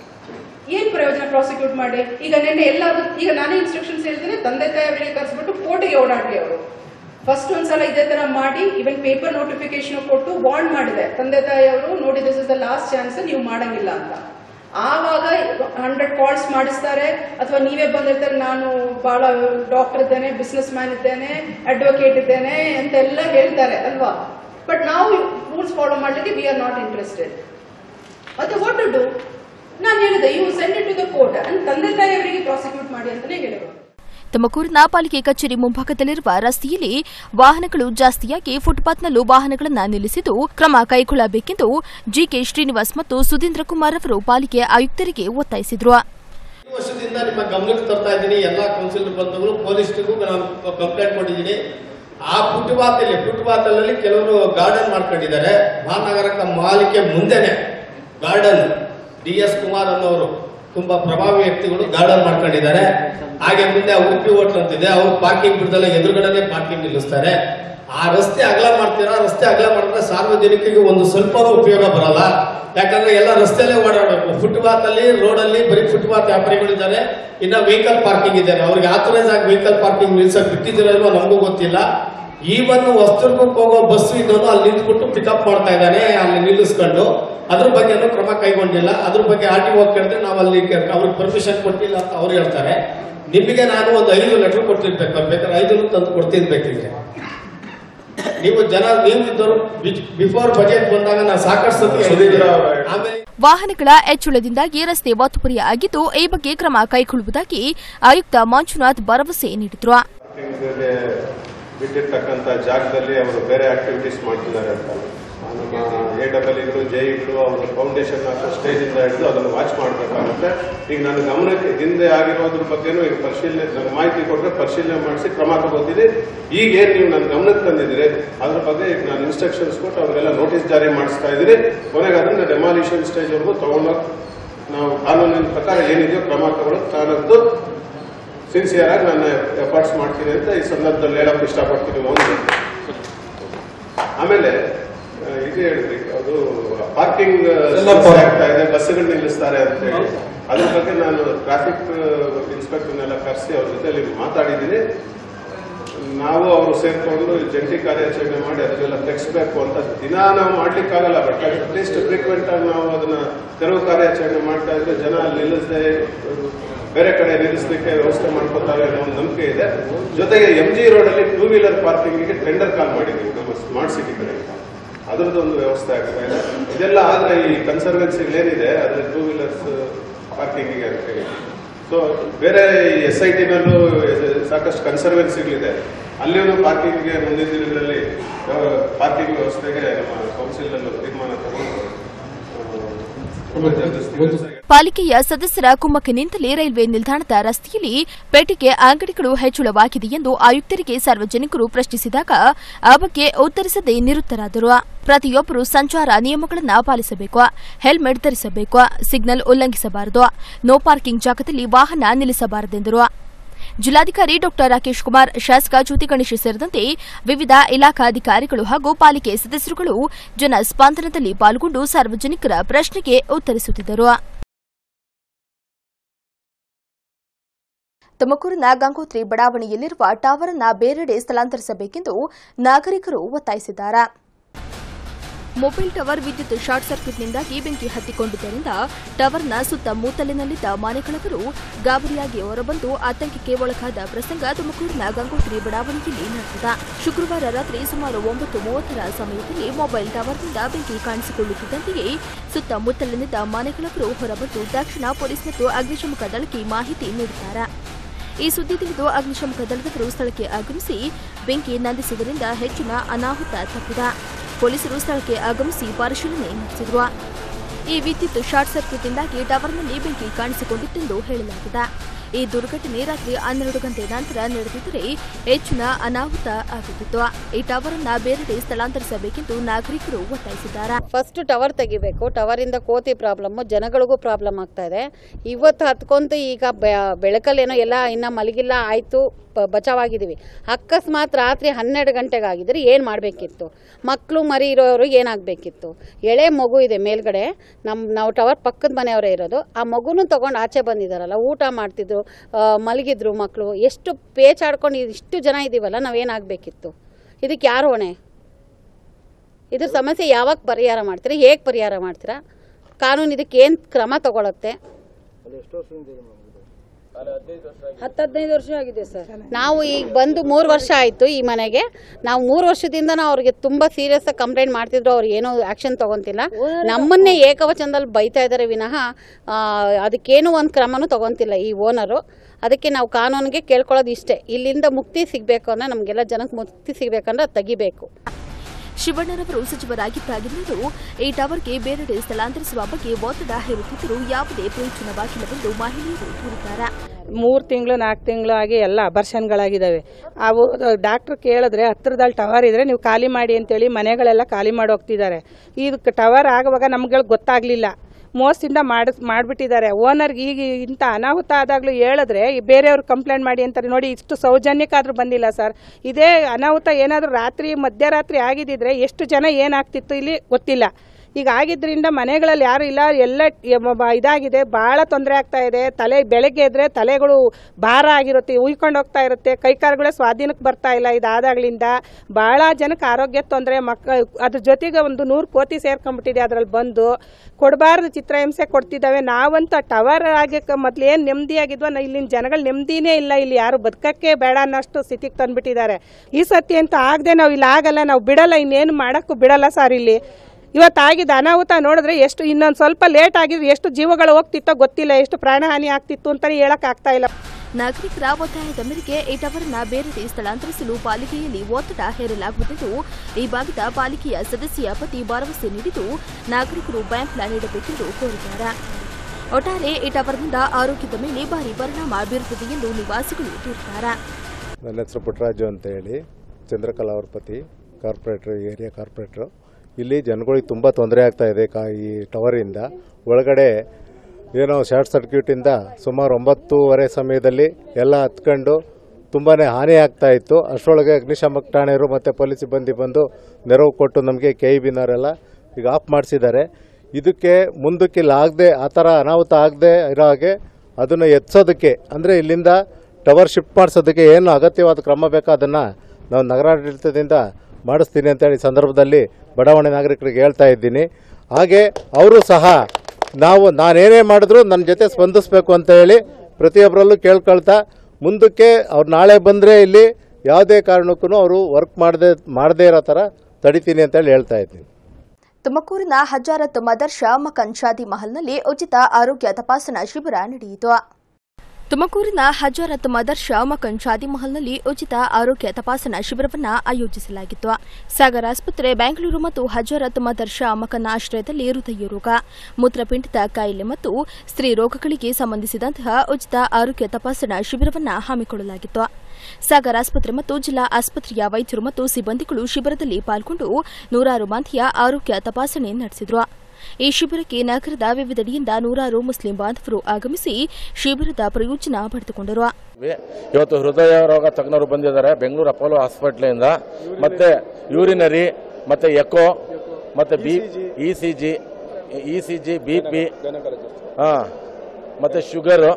ಏನ್ ಪ್ರಯೋಜನ ಪ್ರಾಸಿಕ್ಯೂಟ್ ಮಾಡಿ ಈಗ ನಿನ್ನೆ ಎಲ್ಲಾದ್ರೂ ಈಗ ನಾನೇ ಇನ್ಸ್ಟ್ರಕ್ಷನ್ಸ್ ಹೇಳ್ತೇನೆ ತಂದೆ ತಾಯಿಯವರಿಗೆ ಕರೆಸ್ಬಿಟ್ಟು ಕೋರ್ಟಿಗೆ ಓಡಾಡ್ಲಿ ಅವರು ಫಸ್ಟ್ ಒಂದ್ಸಲ ಇದೇ ತರ ಮಾಡಿ ಇವನ್ ಪೇಪರ್ ನೋಟಿಫಿಕೇಶನ್ ಕೊಟ್ಟು ವಾರ್ನ್ ಮಾಡಿದೆ ತಂದೆ ತಾಯಿಯವರು ನೋಡಿ this is the last chance ನೀವು ಮಾಡಂಗಿಲ್ಲ ಅಂತ ಆವಾಗ ಹಂಡ್ರೆಡ್ ಕಾಲ್ಸ್ ಮಾಡಿಸ್ತಾರೆ ಅಥವಾ ನೀವೇ ಬಂದಿರ್ತಾರೆ ನಾನು ಬಹಳ ಡಾಕ್ಟರ್ ಇದ್ದೇನೆ ಬಿಸ್ನೆಸ್ ಮ್ಯಾನ್ ಇದ್ದೇನೆ ಅಡ್ವೊಕೇಟ್ ಇದ್ದೇನೆ ಅಂತೆಲ್ಲ ಹೇಳ್ತಾರೆ ಅಲ್ವಾ ಬಟ್ ನಾವು ರೂಲ್ಸ್ ಫಾಲೋ ಮಾಡ್ಲಿಕ್ಕೆ ವಿ ಆರ್ ನಾಟ್ ಇಂಟ್ರೆಸ್ಟೆಡ್ ಮತ್ತೆ ವಾಟ್ ಟು ಡೂ ನಾನು ಹೇಳಿದೆ you send it to the court and ತಂದೆ ತಾಯಿಯವರಿಗೆ ಪ್ರಾಸಿಕ್ಯೂಟ್ ಮಾಡಿ ಅಂತಾನೆ ಹೇಳಿದ್ರು ತುಮಕೂರಿನ ಪಾಲಿಕೆ ಕಚೇರಿ ಮುಂಭಾಗದಲ್ಲಿರುವ ರಸ್ತೆಯಲ್ಲಿ ವಾಹನಗಳು ಜಾಸ್ತಿಯಾಗಿ ಫುಟ್ಪಾತ್ನಲ್ಲೂ ವಾಹನಗಳನ್ನು ನಿಲ್ಲಿಸಿದ್ದು ಕ್ರಮ ಕೈಗೊಳ್ಳಬೇಕೆಂದು ಜಿಕೆ ಶ್ರೀನಿವಾಸ್ ಮತ್ತು ಸುಧೀಂದ್ರ ಕುಮಾರ್ ಅವರು ಪಾಲಿಕೆ ಆಯುಕ್ತರಿಗೆ ಒತ್ತಾಯಿಸಿದರು ಈ ವರ್ಷದಿಂದ ನಿಮ್ಮ ಗಮನಕ್ಕೆ ತರ್ತಾ ಇದ್ದೀನಿ ಎಲ್ಲಾ ಕೌನ್ಸಿಲರ್ ಬಂದವರು ಪೊಲೀಸ್ರಿಗೂ ನಾನು ಕಂಪ್ಲೇಂಟ್ ಮಾಡಿದ್ದೀನಿ ಆ ಫುಟ್ಪಾತ್ ಅಲ್ಲಿ ಫುಟ್ಪಾತ್ ಅಲ್ಲಿ ಕೆಲವರು ಗಾರ್ಡನ್ ಮಾಡ್ಕೊಂಡಿದ್ದಾರೆ ಮಹಾನಗರ ಮಾಲಿಕೆ ಮುಂದೆನೆ ಗಾರ್ಡನ್ ಡಿ ಎಸ್ ಕುಮಾರ್ ಅನ್ನೋರು ತುಂಬಾ ಪ್ರಭಾವಿ ವ್ಯಕ್ತಿಗಳು ಗಾರ್ಡನ್ ಮಾಡ್ಕೊಂಡಿದ್ದಾರೆ ಹಾಗೆ ಮುಂದೆ ಉಡುಪಿ ಹೋಟ್ಲ್ ಅಂತಿದೆ ಅವ್ರು ಪಾರ್ಕಿಂಗ್ ಬಿಡ್ದಲ್ಲ ಎದುರುಗಡೆನೆ ಪಾರ್ಕಿಂಗ್ ನಿಲ್ಲಿಸ್ತಾರೆ ಆ ರಸ್ತೆ ಅಗಲ ಮಾಡ್ತೀರಾ ರಸ್ತೆ ಅಗಲ ಮಾಡಿದ್ರೆ ಸಾರ್ವಜನಿಕರಿಗೆ ಒಂದು ಸ್ವಲ್ಪ ಉಪಯೋಗ ಬರಲ್ಲ ಯಾಕಂದ್ರೆ ಎಲ್ಲ ರಸ್ತೆಯಲ್ಲೇ ಓಡಾಡಬೇಕು ಫುಟ್ಪಾತ್ ಅಲ್ಲಿ ರೋಡ್ ಅಲ್ಲಿ ಬರೀ ಫುಟ್ಪಾತ್ ವ್ಯಾಪಾರಿಗಳಿದ್ದಾರೆ ಇನ್ನ ವೆಹಿಕಲ್ ಪಾರ್ಕಿಂಗ್ ಇದ್ದಾರೆ ಅವ್ರಿಗೆ ಆಥರೈಸ್ ಆಗಿ ವೆಹಿಕಲ್ ಪಾರ್ಕಿಂಗ್ ನಿಲ್ಸಕ್ ಬಿಟ್ಟಿದ್ದೀರೋ ನಮಗೂ ಗೊತ್ತಿಲ್ಲ ಈವನ್ ವಸ್ತುರ್ಗಕ್ಕೆ ಹೋಗೋ ಬಸ್ ಇದ್ದವನು ಅಲ್ಲಿ ನಿಂತ್ಬಿಟ್ಟು ಪಿಕಪ್ ಮಾಡ್ತಾ ಇದ್ದಾನೆ ಅಲ್ಲಿ ನಿಲ್ಲಿಸ್ಕೊಂಡು ಅದ್ರ ಬಗ್ಗೆನೂ ಕ್ರಮ ಕೈಗೊಂಡಿಲ್ಲ ಅದ್ರ ಬಗ್ಗೆ ಆರ್ ಟಿ ಓ ಕೇಳಿದ್ರೆ ನಾವು ಅಲ್ಲಿ ಕೆ- ಅವ್ರಿಗೆ ಪರ್ಮಿಷನ್ ಕೊಟ್ಟಿಲ್ಲ ಅಂತ ಅವ್ರು ಹೇಳ್ತಾರೆ ನಿಮಗೆ ನಾನು ಒಂದು ಐದು ಲೆಟರ್ ಕೊಟ್ಟಿರ್ಬೇಕು ಅವ್ರು ಬೇಕಾದ್ರೆ ಐದು ತಂದು ಕೊಡ್ತೀನಿ ಬೇಕಿದ್ರೆ ನೀವು ಜನ ನೀವು ಇದ್ದವರು ಬಿಫೋರ್ ಬಜೆಟ್ ಬಂದಾಗ ನಾನು ಸಾಕಷ್ಟು ಸತಿ ಸುಧೀಂದ್ರ ಅವರೇ. ಆಮೇಲೆ ವಾಹನಗಳ ಹೆಚ್ಚಳದಿಂದಾಗಿ ರಸ್ತೆ ಒತ್ತುವರಿ ಆಗಿದ್ದು ಈ ಬಗ್ಗೆ ಕ್ರಮ ಕೈಗೊಳ್ಳುವುದಾಗಿ ಆಯುಕ್ತ ಮಂಜುನಾಥ್ ಭರವಸೆ ನೀಡಿದ್ರು ಪಾರ್ಕಿಂಗ್ಗೆ ಬಿಟ್ಟಿರ್ತಕ್ಕಂಥ ಜಾಗದಲ್ಲಿ ಅವರು ಬೇರೆ ಆಕ್ಟಿವಿಟೀಸ್ ಮಾಡ್ತಿದ್ದಾರೆ ಅಂತ ನಮ್ಮ ಎ ಡಬಲ್ಗಳು ಜೆಇಗಳು ಅವರು ಫೌಂಡೇಶನ್ ಹಾಕೋ ಸ್ಟೇಜಿಂದ ಹಿಡಿದು ಅದನ್ನು ವಾಚ್ ಮಾಡಬೇಕಾಗುತ್ತೆ ಈಗ ನನ್ನ ಗಮನಕ್ಕೆ ಹಿಂದೆ ಆಗಿರೋದ್ರ ಬಗ್ಗೆನೂ ಈಗ ಪರಿಶೀಲನೆ ನನಗೆ ಮಾಹಿತಿ ಕೊಟ್ಟರೆ ಪರಿಶೀಲನೆ ಮಾಡಿಸಿ ಕ್ರಮ ತಗೋತೀನಿ ಈಗ ಏನು ನೀವು ನನ್ನ ಗಮನಕ್ಕೆ ತಂದಿದ್ದೀರಿ ಅದ್ರ ಬಗ್ಗೆ ಈಗ ನಾನು ಇನ್ಸ್ಟ್ರಕ್ಷನ್ಸ್ ಕೊಟ್ಟು ಅವರಿಗೆಲ್ಲ ನೋಟಿಸ್ ಜಾರಿ ಮಾಡಿಸ್ತಾ ಇದ್ದೀನಿ ಕೊನೆಗೆ ಅದನ್ನ ಡೆಮಾಲಿಷನ್ ಸ್ಟೇಜ್ವರೆಗೂ ತಗೊಂಡೋಗಿ ನಾವು ಕಾನೂನಿನ ಪ್ರಕಾರ ಏನಿದೆಯೋ ಕ್ರಮ ತಗೊಳ್ಳೋದು ಕಾನದ್ದು ಸಿನ್ಸಿಯರ್ ಆಗಿ ನಾನು ಎಫರ್ಟ್ಸ್ ಮಾಡ್ತೀನಿ ಅಂತ ಈ ಸಂದರ್ಭದಲ್ಲಿ ಹೇಳಕ್ ಇಷ್ಟಪಡ್ತೀನಿ ಒಂದು ಆಮೇಲೆ ಆ, ಇದು ಹೇಳಿದ್ರಿ ಅದು ಪಾರ್ಕಿಂಗ್ ಆಗ್ತಾ ಇದೆ ಬಸ್ಸುಗಳು ನಿಲ್ಲಿಸ್ತಾರೆ ಅಂತ ಹೇಳಿ ಅದ್ರ ಬಗ್ಗೆ ನಾನು ಟ್ರಾಫಿಕ್ ಇನ್ಸ್ಪೆಕ್ಟರ್ನೆಲ್ಲ ಕರೆಸಿ ಅವ್ರ ಜೊತೆಲಿ ಮಾತಾಡಿದ್ದೀನಿ ನಾವು ಅವರು ಸೇರ್ಕೊಂಡು ಜಂಟಿ ಕಾರ್ಯಾಚರಣೆ ಮಾಡಿ ಅದನ್ನೆಲ್ಲ ತೆಗೆಸಬೇಕು ಅಂತ ದಿನ ನಾವು ಮಾಡ್ಲಿಕ್ಕಾಗಲ್ಲ ಬಟ್ ಅಟ್ಲೀಸ್ಟ್ ಫ್ರೀಕ್ವೆಂಟ್ ಆಗಿ ನಾವು ಅದನ್ನ ತೆರವು ಕಾರ್ಯಾಚರಣೆ ಮಾಡ್ತಾ ಇದ್ರೆ ಜನ ಅಲ್ಲಿ ನಿಲ್ಲಿಸದೆ ಬೇರೆ ಕಡೆ ನಿಲ್ಲಿಸಲಿಕ್ಕೆ ವ್ಯವಸ್ಥೆ ಮಾಡ್ಕೋತಾರೆ ಅನ್ನೋ ಒಂದು ನಂಬಿಕೆ ಇದೆ ಜೊತೆಗೆ ಎಂ ಜಿ ರೋಡ್ ಅಲ್ಲಿ ಟೂ ವೀಲರ್ ಪಾರ್ಕಿಂಗ್ಗೆ ಟೆಂಡರ್ ಕಾಲ್ ಮಾಡಿದ್ದೀವಿ ನಮ್ಮ ಸ್ಮಾರ್ಟ್ ಸಿಟಿ ಕಡೆ ಅದರದ್ದು ಒಂದು ವ್ಯವಸ್ಥೆ ಆಗ್ತಾ ಇದೆ ಇದೆಲ್ಲ ಆದ್ರೆ ಈ ಕನ್ಸರ್ವೆನ್ಸಿ ಏನಿದೆ ಅದ್ರಲ್ಲಿ ಟೂ ವೀಲರ್ಸ್ ಪಾರ್ಕಿಂಗಿಗೆ ಅಂತ ಹೇಳಿ ಸೊ ಬೇರೆ ಎಸ್ ಐ ಟಿನಲ್ಲೂ ಸಾಕಷ್ಟು ಕನ್ಸರ್ವೆನ್ಸಿಗಳಿದೆ ಅಲ್ಲಿಯೂ ಪಾರ್ಕಿಂಗ್ಗೆ ಮುಂದಿನ ದಿನಗಳಲ್ಲಿ ಪಾರ್ಕಿಂಗ್ ವ್ಯವಸ್ಥೆಗೆ ನಮ್ಮ ಕೌನ್ಸಿಲ್ ಅಲ್ಲೂ ತೀರ್ಮಾನ ತಗೊಂಡು ಆ, ಜರುಗಿಸ್ತೀವಿ. ಪಾಲಿಕೆಯ ಸದಸ್ಯರ ಕುಮ್ಮಕ್ಕಿನಿಂದಲೇ ರೈಲ್ವೆ ನಿಲ್ದಾಣದ ರಸ್ತೆಯಲ್ಲಿ ಪೇಟೆಗೆ ಅಂಗಡಿಗಳು ಹೆಚ್ಚಳವಾಗಿದೆ ಎಂದು ಆಯುಕ್ತರಿಗೆ ಸಾರ್ವಜನಿಕರು ಪ್ರಶ್ನಿಸಿದಾಗ ಆ ಬಗ್ಗೆ ಉತ್ತರಿಸದೆ ನಿರುತ್ತರಾದರು ಪ್ರತಿಯೊಬ್ಬರು ಸಂಚಾರ ನಿಯಮಗಳನ್ನು ಪಾಲಿಸಬೇಕು ಹೆಲ್ಮೆಟ್ ಧರಿಸಬೇಕು ಸಿಗ್ನಲ್ ಉಲ್ಲಂಘಿಸಬಾರದು ನೋ ಪಾರ್ಕಿಂಗ್ ಜಾಗದಲ್ಲಿ ವಾಹನ ನಿಲ್ಲಿಸಬಾರದೆಂದರು ಜಿಲ್ಲಾಧಿಕಾರಿ ಡಾ ರಾಕೇಶ್ ಕುಮಾರ್ ಶಾಸಕ ಜ್ಯೋತಿ ಗಣೇಶ್ ಸೇರಿದಂತೆ ವಿವಿಧ ಇಲಾಖಾ ಅಧಿಕಾರಿಗಳು ಹಾಗೂ ಪಾಲಿಕೆ ಸದಸ್ಯರುಗಳು ಜನ ಸ್ಪಂದನದಲ್ಲಿ ಪಾಲ್ಗೊಂಡು ಸಾರ್ವಜನಿಕರ ಪ್ರಶ್ನೆಗೆ ಉತ್ತರಿಸುತ್ತಿದ್ದರು ತುಮಕೂರಿನ ಗಂಗೋತ್ರಿ ಬಡಾವಣೆಯಲ್ಲಿರುವ ಟವರ್ ಅನ್ನ ಬೇರೆಡೆ ಸ್ಥಳಾಂತರಿಸಬೇಕೆಂದು ನಾಗರಿಕರು ಒತ್ತಾಯಿಸಿದ್ದಾರೆ ಮೊಬೈಲ್ ಟವರ್ ವಿದ್ಯುತ್ ಶಾರ್ಟ್ ಸರ್ಕ್ಯೂಟ್ನಿಂದಾಗಿ ಬೆಂಕಿ ಹತ್ತಿಕೊಂಡಿದ್ದರಿಂದ ಟವರ್ನ ಸುತ್ತಮುತ್ತಲಿನಲ್ಲಿದ್ದ ಮನೆಗಳವರು ಗಾಬರಿಯಾಗಿ ಹೊರಬಂದು ಆತಂಕಕ್ಕೆ ಒಳಗಾದ ಪ್ರಸಂಗ ತುಮಕೂರಿನ ಗಂಗೋತ್ರಿ ಬಡಾವಣೆಯಲ್ಲಿ ನಡೆದಿದೆ ಶುಕ್ರವಾರ ರಾತ್ರಿ ಸುಮಾರು ಒಂಬತ್ತು ಮೂವತ್ತರ ಸಮಯದಲ್ಲಿ ಮೊಬೈಲ್ ಟವರ್ನಿಂದ ಬೆಂಕಿ ಕಾಣಿಸಿಕೊಳ್ಳುತ್ತಿದ್ದಂತೆಯೇ ಸುತ್ತಮುತ್ತಲಿನಿಂದ ಮನೆಗಳವರು ಹೊರಬಂದು ತಕ್ಷಣ ಪೊಲೀಸ್ ಮತ್ತು ಅಗ್ನಿಶಾಮಕ ದಳಕ್ಕೆ ಮಾಹಿತಿ ನೀಡಿದ್ದಾರೆ ಈ ಸುದ್ದಿ ತಿಳಿದು ಅಗ್ನಿಶಾಮಕ ದಳದವರು ಸ್ಥಳಕ್ಕೆ ಆಗಮಿಸಿ ಬೆಂಕಿ ನಂದಿಸುವುದರಿಂದ ಹೆಚ್ಚಿನ ಅನಾಹುತ ತಪ್ಪಿದೆ ಪೊಲೀಸರು ಸ್ಥಳಕ್ಕೆ ಆಗಮಿಸಿ ಪರಿಶೀಲನೆ ನಡೆಸಿದರು ಈ ವಿದ್ಯುತ್ ಶಾರ್ಟ್ ಸರ್ಕ್ಯೂಟ್ನಿಂದಾಗಿ ಟವರ್ನಲ್ಲಿ ಬೆಂಕಿ ಕಾಣಿಸಿಕೊಂಡಿತ್ತೆಂದು ಹೇಳಲಾಗಿದೆ ಈ ದುರ್ಘಟನೆ ರಾತ್ರಿ ಹನ್ನೆರಡು ಗಂಟೆ ನಂತರ ನಡೆದಿದ್ದರೆ ಹೆಚ್ಚಿನ ಅನಾಹುತ ಆಗುತ್ತಿತ್ತು ಈ ಟವರ್ ಅನ್ನ ಬೇರೆಡೆ ಸ್ಥಳಾಂತರಿಸಬೇಕೆಂದು ನಾಗರಿಕರು ಒತ್ತಾಯಿಸಿದ್ದಾರೆ ಫಸ್ಟ್ ಟವರ್ ತೆಗಿಬೇಕು ಟವರಿಂದ ಕೋತಿ ಪ್ರಾಬ್ಲಮ್ಮು ಜನಗಳಿಗೂ ಪ್ರಾಬ್ಲಮ್ ಆಗ್ತಾ ಇದೆ ಇವತ್ತು ಹತ್ಕೊಂತ ಈಗ ಬೆ- ಬೆಳಕಲ್ಲೇನೋ ಎಲ್ಲ ಇನ್ನು ಮಲಗಿಲ್ಲ ಆಯಿತು ಬಚಾವಾಗಿದ್ದೀವಿ ಅಕಸ್ಮಾತ್ ರಾತ್ರಿ ಹನ್ನೆರಡು ಗಂಟೆಗೆ ಆಗಿದ್ರೆ ಏನು ಮಾಡಬೇಕಿತ್ತು ಮಕ್ಕಳು ಮರಿ ಇರೋರು ಏನಾಗಬೇಕಿತ್ತು ಎಳೆ ಮಗು ಇದೆ ಮೇಲ್ಗಡೆ ನಮ್ಮ ನಾವು ಟವರ್ ಪಕ್ಕದ ಮನೆಯವರೇ ಇರೋದು ಆ ಮಗುನೂ ತೊಗೊಂಡು ಆಚೆ ಬಂದಿದ್ದಾರಲ್ಲ ಊಟ ಮಾಡ್ತಿದ್ರು ಆ, ಮಲಗಿದ್ರು ಮಕ್ಕಳು ಎಷ್ಟು ಪೇಚಾಡ್ಕೊಂಡು ಇಷ್ಟು ಜನ ಇದ್ದೀವಲ್ಲ ನಾವೇನಾಗಬೇಕಿತ್ತು ಇದಕ್ಕೆ ಯಾರು ಹೊಣೆ ಇದ್ರ ಸಮಸ್ಯೆ ಯಾವಾಗ ಪರಿಹಾರ ಮಾಡ್ತೀರಾ ಹೇಗೆ ಪರಿಹಾರ ಮಾಡ್ತೀರಾ ಕಾನೂನು ಇದಕ್ಕೆ ಏನು ಕ್ರಮ ತಗೊಳುತ್ತೆ ಹತ್ತು ಹದಿನೈದು ವರ್ಷ ಆಗಿದೆ ಸರ್ ನಾವು ಈಗ ಬಂದು ಮೂರು ವರ್ಷ ಆಯಿತು ಈ ಮನೆಗೆ ನಾವು ಮೂರು ವರ್ಷದಿಂದ ನಾವು ಅವ್ರಿಗೆ ತುಂಬ ಸೀರಿಯಸ್ ಆಗಿ ಕಂಪ್ಲೇಂಟ್ ಮಾಡ್ತಿದ್ರು ಅವ್ರು ಏನೋ ಆಕ್ಷನ್ ತಗೊಂತಿಲ್ಲ ನಮ್ಮನ್ನೇ ಏಕವಚನದಲ್ಲಿ ಬೈತಾ ಇದ್ದಾರೆ ವಿನಃ ಆ, ಅದಕ್ಕೇನು ಒಂದು ಕ್ರಮನೂ ತಗೊಂತಿಲ್ಲ ಈ ಓನರು ಅದಕ್ಕೆ ನಾವು ಕಾನೂನಿಗೆ ಕೇಳ್ಕೊಳ್ಳೋದು ಇಷ್ಟೇ ಇಲ್ಲಿಂದ ಮುಕ್ತಿ ಸಿಗಬೇಕು ಅಂದ್ರೆ ನಮಗೆಲ್ಲ ಜನಕ್ಕೆ ಮುಕ್ತಿ ಸಿಗಬೇಕಂದ್ರೆ ಅದು ತೆಗಿಬೇಕು ಶಿವಣ್ಣರವರು ಸಚಿವರಾಗಿದ್ದಾಗಿನಿಂದಲೂ ಈ ಟವರ್ಗೆ ಬೇರೆಡೆ ಸ್ಥಳಾಂತರಿಸುವ ಬಗ್ಗೆ ಒತ್ತಡ ಹೇರುತ್ತಿದ್ದರೂ ಯಾವುದೇ ಪ್ರಯೋಜನವಾಗಿಲ್ಲವೆಂದು ಮಹಿಳೆಯರು ದೂರಿದ್ದಾರೆ ಮೂರು ತಿಂಗಳು ನಾಲ್ಕು ತಿಂಗಳು ಆಗಿ ಎಲ್ಲ ಅಬರ್ಷನ್ಗಳಾಗಿದ್ದಾವೆ ಅವು ಡಾಕ್ಟ್ರ್ ಕೇಳಿದ್ರೆ ಹತ್ರದಲ್ಲಿ ಟವರ್ ಇದ್ರೆ ನೀವು ಖಾಲಿ ಮಾಡಿ ಅಂತೇಳಿ ಮನೆಗಳೆಲ್ಲ ಖಾಲಿ ಮಾಡಿ ಹೋಗ್ತಿದ್ದಾರೆ ಇದಕ್ಕೆ ಟವರ್ ಆಗುವಾಗ ನಮ್ಗಳಿಗೆ ಗೊತ್ತಾಗ್ಲಿಲ್ಲ ಮೋಸದಿಂದ ಮಾಡಿಸ್ ಮಾಡಿಬಿಟ್ಟಿದ್ದಾರೆ ಓನರ್ಗೆ ಈಗ ಇಂಥ ಅನಾಹುತ ಆದಾಗಲೂ ಹೇಳಿದ್ರೆ ಈ ಬೇರೆಯವ್ರು ಕಂಪ್ಲೇಂಟ್ ಮಾಡಿ ಅಂತಾರೆ ನೋಡಿ ಇಷ್ಟು ಸೌಜನ್ಯಕ್ಕಾದ್ರೂ ಬಂದಿಲ್ಲ ಸರ್ ಇದೇ ಅನಾಹುತ ಏನಾದರೂ ರಾತ್ರಿ ಮಧ್ಯರಾತ್ರಿ ಆಗಿದ್ದಿದ್ರೆ ಎಷ್ಟು ಜನ ಏನಾಗ್ತಿತ್ತು ಇಲ್ಲಿ ಗೊತ್ತಿಲ್ಲ ಈಗ ಆಗಿದ್ರಿಂದ ಮನೆಗಳಲ್ಲಿ ಯಾರು ಇಲ್ಲ ಎಲ್ಲ ಯ- ಬ- ಇದಾಗಿದೆ ಭಾಳ ತೊಂದರೆ ಆಗ್ತಾ ಇದೆ ತಲೆ ಬೆಳಗ್ಗೆ ಎದ್ರೆ ತಲೆಗಳು ಭಾರ ಆಗಿರುತ್ತೆ ಉಯ್ಕೊಂಡು ಹೋಗ್ತಾ ಇರುತ್ತೆ ಕೈಕಾಲುಗಳೇ ಸ್ವಾಧೀನಕ್ಕೆ ಬರ್ತಾ ಇಲ್ಲ ಇದಾದಾಗ್ಲಿಂದ ಭಾಳ ಜನಕ್ಕೆ ಆರೋಗ್ಯ ತೊಂದರೆ ಮಕ್ಕ ಅದ್ರ ಜೊತೆಗೆ ಒಂದು ನೂರು ಕೋತಿ ಸೇರ್ಕೊಂಡ್ಬಿಟ್ಟಿದೆ ಅದ್ರಲ್ಲಿ ಬಂದು ಕೊಡಬಾರ್ದು ಚಿತ್ರಹಿಂಸೆ ಕೊಡ್ತಿದ್ದಾವೆ ನಾವಂತೂ ಟವರ್ ಆಗಕ್ಕೆ ಮೊದ್ಲು ಏನು ನೆಮ್ಮದಿಯಾಗಿದ್ವೋ ನ- ಇಲ್ಲಿನ ಜನಗಳು ನೆಮ್ಮದಿನೇ ಇಲ್ಲ ಇಲ್ಲಿ ಯಾರು ಬದುಕಕ್ಕೆ ಬೇಡ ಅನ್ನೋಷ್ಟು ಸ್ಥಿತಿಗೆ ತಂದ್ಬಿಟ್ಟಿದ್ದಾರೆ ಈ ಸತಿ ಅಂತ ಆಗದೆ ನಾವು ಇಲ್ಲಿ ಆಗಲ್ಲ ನಾವು ಬಿಡಲ್ಲ ಇನ್ನೇನು ಮಾಡೋಕ್ಕೂ ಬಿಡಲ್ಲ ಸರ್ ಇಲ್ಲಿ ಇವತ್ತಾಗಿದ್ದ ಅನಾಹುತ ನೋಡಿದ್ರೆ ಎಷ್ಟು ಇನ್ನೊಂದು ಸ್ವಲ್ಪ ಲೇಟ್ ಆಗಿದ್ರೆ ಎಷ್ಟು ಜೀವಗಳು ಹೋಗ್ತಿತ್ತೋ ಗೊತ್ತಿಲ್ಲ ಎಷ್ಟು ಪ್ರಾಣಹಾನಿ ಆಗ್ತಿತ್ತು ಅಂತಲೇ ಹೇಳಕ್ ಆಗ್ತಾ ಇಲ್ಲ ನಾಗರಿಕರ ಒತ್ತಾಯದ ಮೇರೆಗೆ ಈ ಟವರ್ನ ಬೇರೆಡೆ ಸ್ಥಳಾಂತರಿಸಲು ಪಾಲಿಕೆಯಲ್ಲಿ ಒತ್ತಡ ಹೇರಲಾಗುವುದೆಂದು ಈ ಭಾಗದ ಪಾಲಿಕೆಯ ಸದಸ್ಯ ಪತಿ ಭರವಸೆ ನೀಡಿದ್ದು ನಾಗರಿಕರು ಬ್ಯಾಂಕ್ ಪ್ಲಾನ್ ನೀಡಬೇಕೆಂದು ಕೋರಿದ್ದಾರೆ ಒಟ್ಟಾರೆ ಈ ಟವರ್ನಿಂದ ಆರೋಗ್ಯದ ಮೇಲೆ ಭಾರಿ ಪರಿಣಾಮ ಬೀರುತ್ತದೆ ಎಂದು ನಿವಾಸಿಗಳು ದೂರಿದ್ದಾರೆ ನನ್ನ ಹೆಸರು ಪುಟ್ಟರಾಜು ಅಂತ ಹೇಳಿ ಚಂದ್ರಕಲಾ ಅವ್ರ ಪತಿ ಕಾರ್ಪೊರೇಟ್ರು ಏರಿಯಾ ಕಾರ್ಪೊರೇಟ್ರು ಇಲ್ಲಿ ಜನಗಳಿಗೆ ತುಂಬ ತೊಂದರೆ ಆಗ್ತಾ ಇದೆ ಕಾ ಈ ಟವರಿಂದ ಒಳಗಡೆ ಏನೋ ಶಾರ್ಟ್ ಸರ್ಕ್ಯೂಟಿಂದ ಸುಮಾರು ಒಂಬತ್ತೂವರೆ ಸಮಯದಲ್ಲಿ ಎಲ್ಲ ಹತ್ಕೊಂಡು ತುಂಬಾ ಹಾನಿ ಆಗ್ತಾ ಇತ್ತು ಅಷ್ಟರೊಳಗೆ ಅಗ್ನಿಶಾಮಕ ಠಾಣೆಯವರು ಮತ್ತು ಪೊಲೀಸ್ ಸಿಬ್ಬಂದಿ ಬಂದು ನೆರವು ಕೊಟ್ಟು ನಮಗೆ ಕೆ ಇ ಬಿನವರೆಲ್ಲ ಈಗ ಆಫ್ ಮಾಡಿಸಿದ್ದಾರೆ ಇದಕ್ಕೆ ಮುಂದಕ್ಕೆ ಇಲ್ಲಿ ಆಗದೆ ಆ ಥರ ಅನಾಹುತ ಆಗದೆ ಇರೋ ಹಾಗೆ ಅದನ್ನು ಎತ್ಸೋದಕ್ಕೆ ಅಂದರೆ ಇಲ್ಲಿಂದ ಟವರ್ ಶಿಫ್ಟ್ ಮಾಡಿಸೋದಕ್ಕೆ ಏನು ಅಗತ್ಯವಾದ ಕ್ರಮ ಬೇಕೋ ಅದನ್ನು ನಾವು ನಗರಾಡಳಿತದಿಂದ ಮಾಡಿಸ್ತೀನಿ ಅಂತೇಳಿ ಈ ಸಂದರ್ಭದಲ್ಲಿ ಬಡಾವಣೆ ನಾಗರಿಕರಿಗೆ ಹೇಳ್ತಾ ಇದ್ದೀನಿ ಹಾಗೆ ಅವರು ಸಹ ನಾವು ನಾನೇನೇ ಮಾಡಿದ್ರು ನನ್ನ ಜೊತೆ ಸ್ಪಂದಿಸಬೇಕು ಅಂತ ಹೇಳಿ ಪ್ರತಿಯೊಬ್ಬರಲ್ಲೂ ಕೇಳ್ಕೊಳ್ತಾ ಮುಂದಕ್ಕೆ ಅವ್ರು ನಾಳೆ ಬಂದರೆ ಇಲ್ಲಿ ಯಾವುದೇ ಕಾರಣಕ್ಕೂ ಅವರು ವರ್ಕ್ ಮಾಡದೆ ಮಾಡದೇ ಇರೋ ಥರ ತಡಿತೀನಿ ಅಂತೇಳಿ ಹೇಳ್ತಾ ಇದ್ದೀನಿ ತುಮಕೂರಿನ ಹಜಾರತ್ ಮದರ್ಶ ಮಕನ್ ಶಾದಿ ಮಹಲ್ನಲ್ಲಿ ಉಚಿತ ಆರೋಗ್ಯ ತಪಾಸಣಾ ಶಿಬಿರ ನಡೆಯಿತು ತುಮಕೂರಿನ ಹಜರತ್ ಮದರ್ಶ ಮಕನ್ ಶಾದಿ ಮಹಲ್ನಲ್ಲಿ ಉಚಿತ ಆರೋಗ್ಯ ತಪಾಸಣಾ ಶಿಬಿರವನ್ನು ಆಯೋಜಿಸಲಾಗಿತ್ತು ಸಾಗರ ಆಸ್ಪತ್ರೆ ಬೆಂಗಳೂರು ಮತ್ತು ಹಜರತ್ ಮದರ್ಶ ಮಕನ್ ಆಶ್ರಯದಲ್ಲಿ ಹೃದಯ ರೋಗ ಮೂತ್ರಪಿಂಡದ ಕಾಯಿಲೆ ಮತ್ತು ಸ್ತ್ರೀ ರೋಗಗಳಿಗೆ ಸಂಬಂಧಿಸಿದಂತಹ ಉಚಿತ ಆರೋಗ್ಯ ತಪಾಸಣಾ ಶಿಬಿರವನ್ನು ಹಮ್ಮಿಕೊಳ್ಳಲಾಗಿತ್ತು ಸಾಗರ ಆಸ್ಪತ್ರೆ ಮತ್ತು ಜಿಲ್ಲಾ ಆಸ್ಪತ್ರೆಯ ವೈದ್ಯರು ಮತ್ತು ಸಿಬ್ಬಂದಿಗಳು ಶಿಬಿರದಲ್ಲಿ ಪಾಲ್ಗೊಂಡು ನೂರಾರು ಮಂದಿಯ ಆರೋಗ್ಯ ತಪಾಸಣೆ ನಡೆಸಿದರು ಈ ಶಿಬಿರಕ್ಕೆ ನಗರದ ವಿವಿಧೆಡೆಯಿಂದ ನೂರಾರು ಮುಸ್ಲಿಂ ಬಾಂಧವರು ಆಗಮಿಸಿ ಶಿಬಿರದ ಪ್ರಯೋಜನ ಪಡೆದುಕೊಂಡರು ಇವತ್ತು ಹೃದಯ ರೋಗ ತಜ್ಞರು ಬಂದಿದ್ದಾರೆ ಬೆಂಗಳೂರು ಅಪೋಲೋ ಹಾಸ್ಪಿಟ್ಲಿಂದ ಮತ್ತೆ ಯೂರಿನರಿ ಮತ್ತೆ ಎಕೋ ಮತ್ತೆ B E C G E C G B P ಹಾಂ ಮತ್ತೆ ಶುಗರು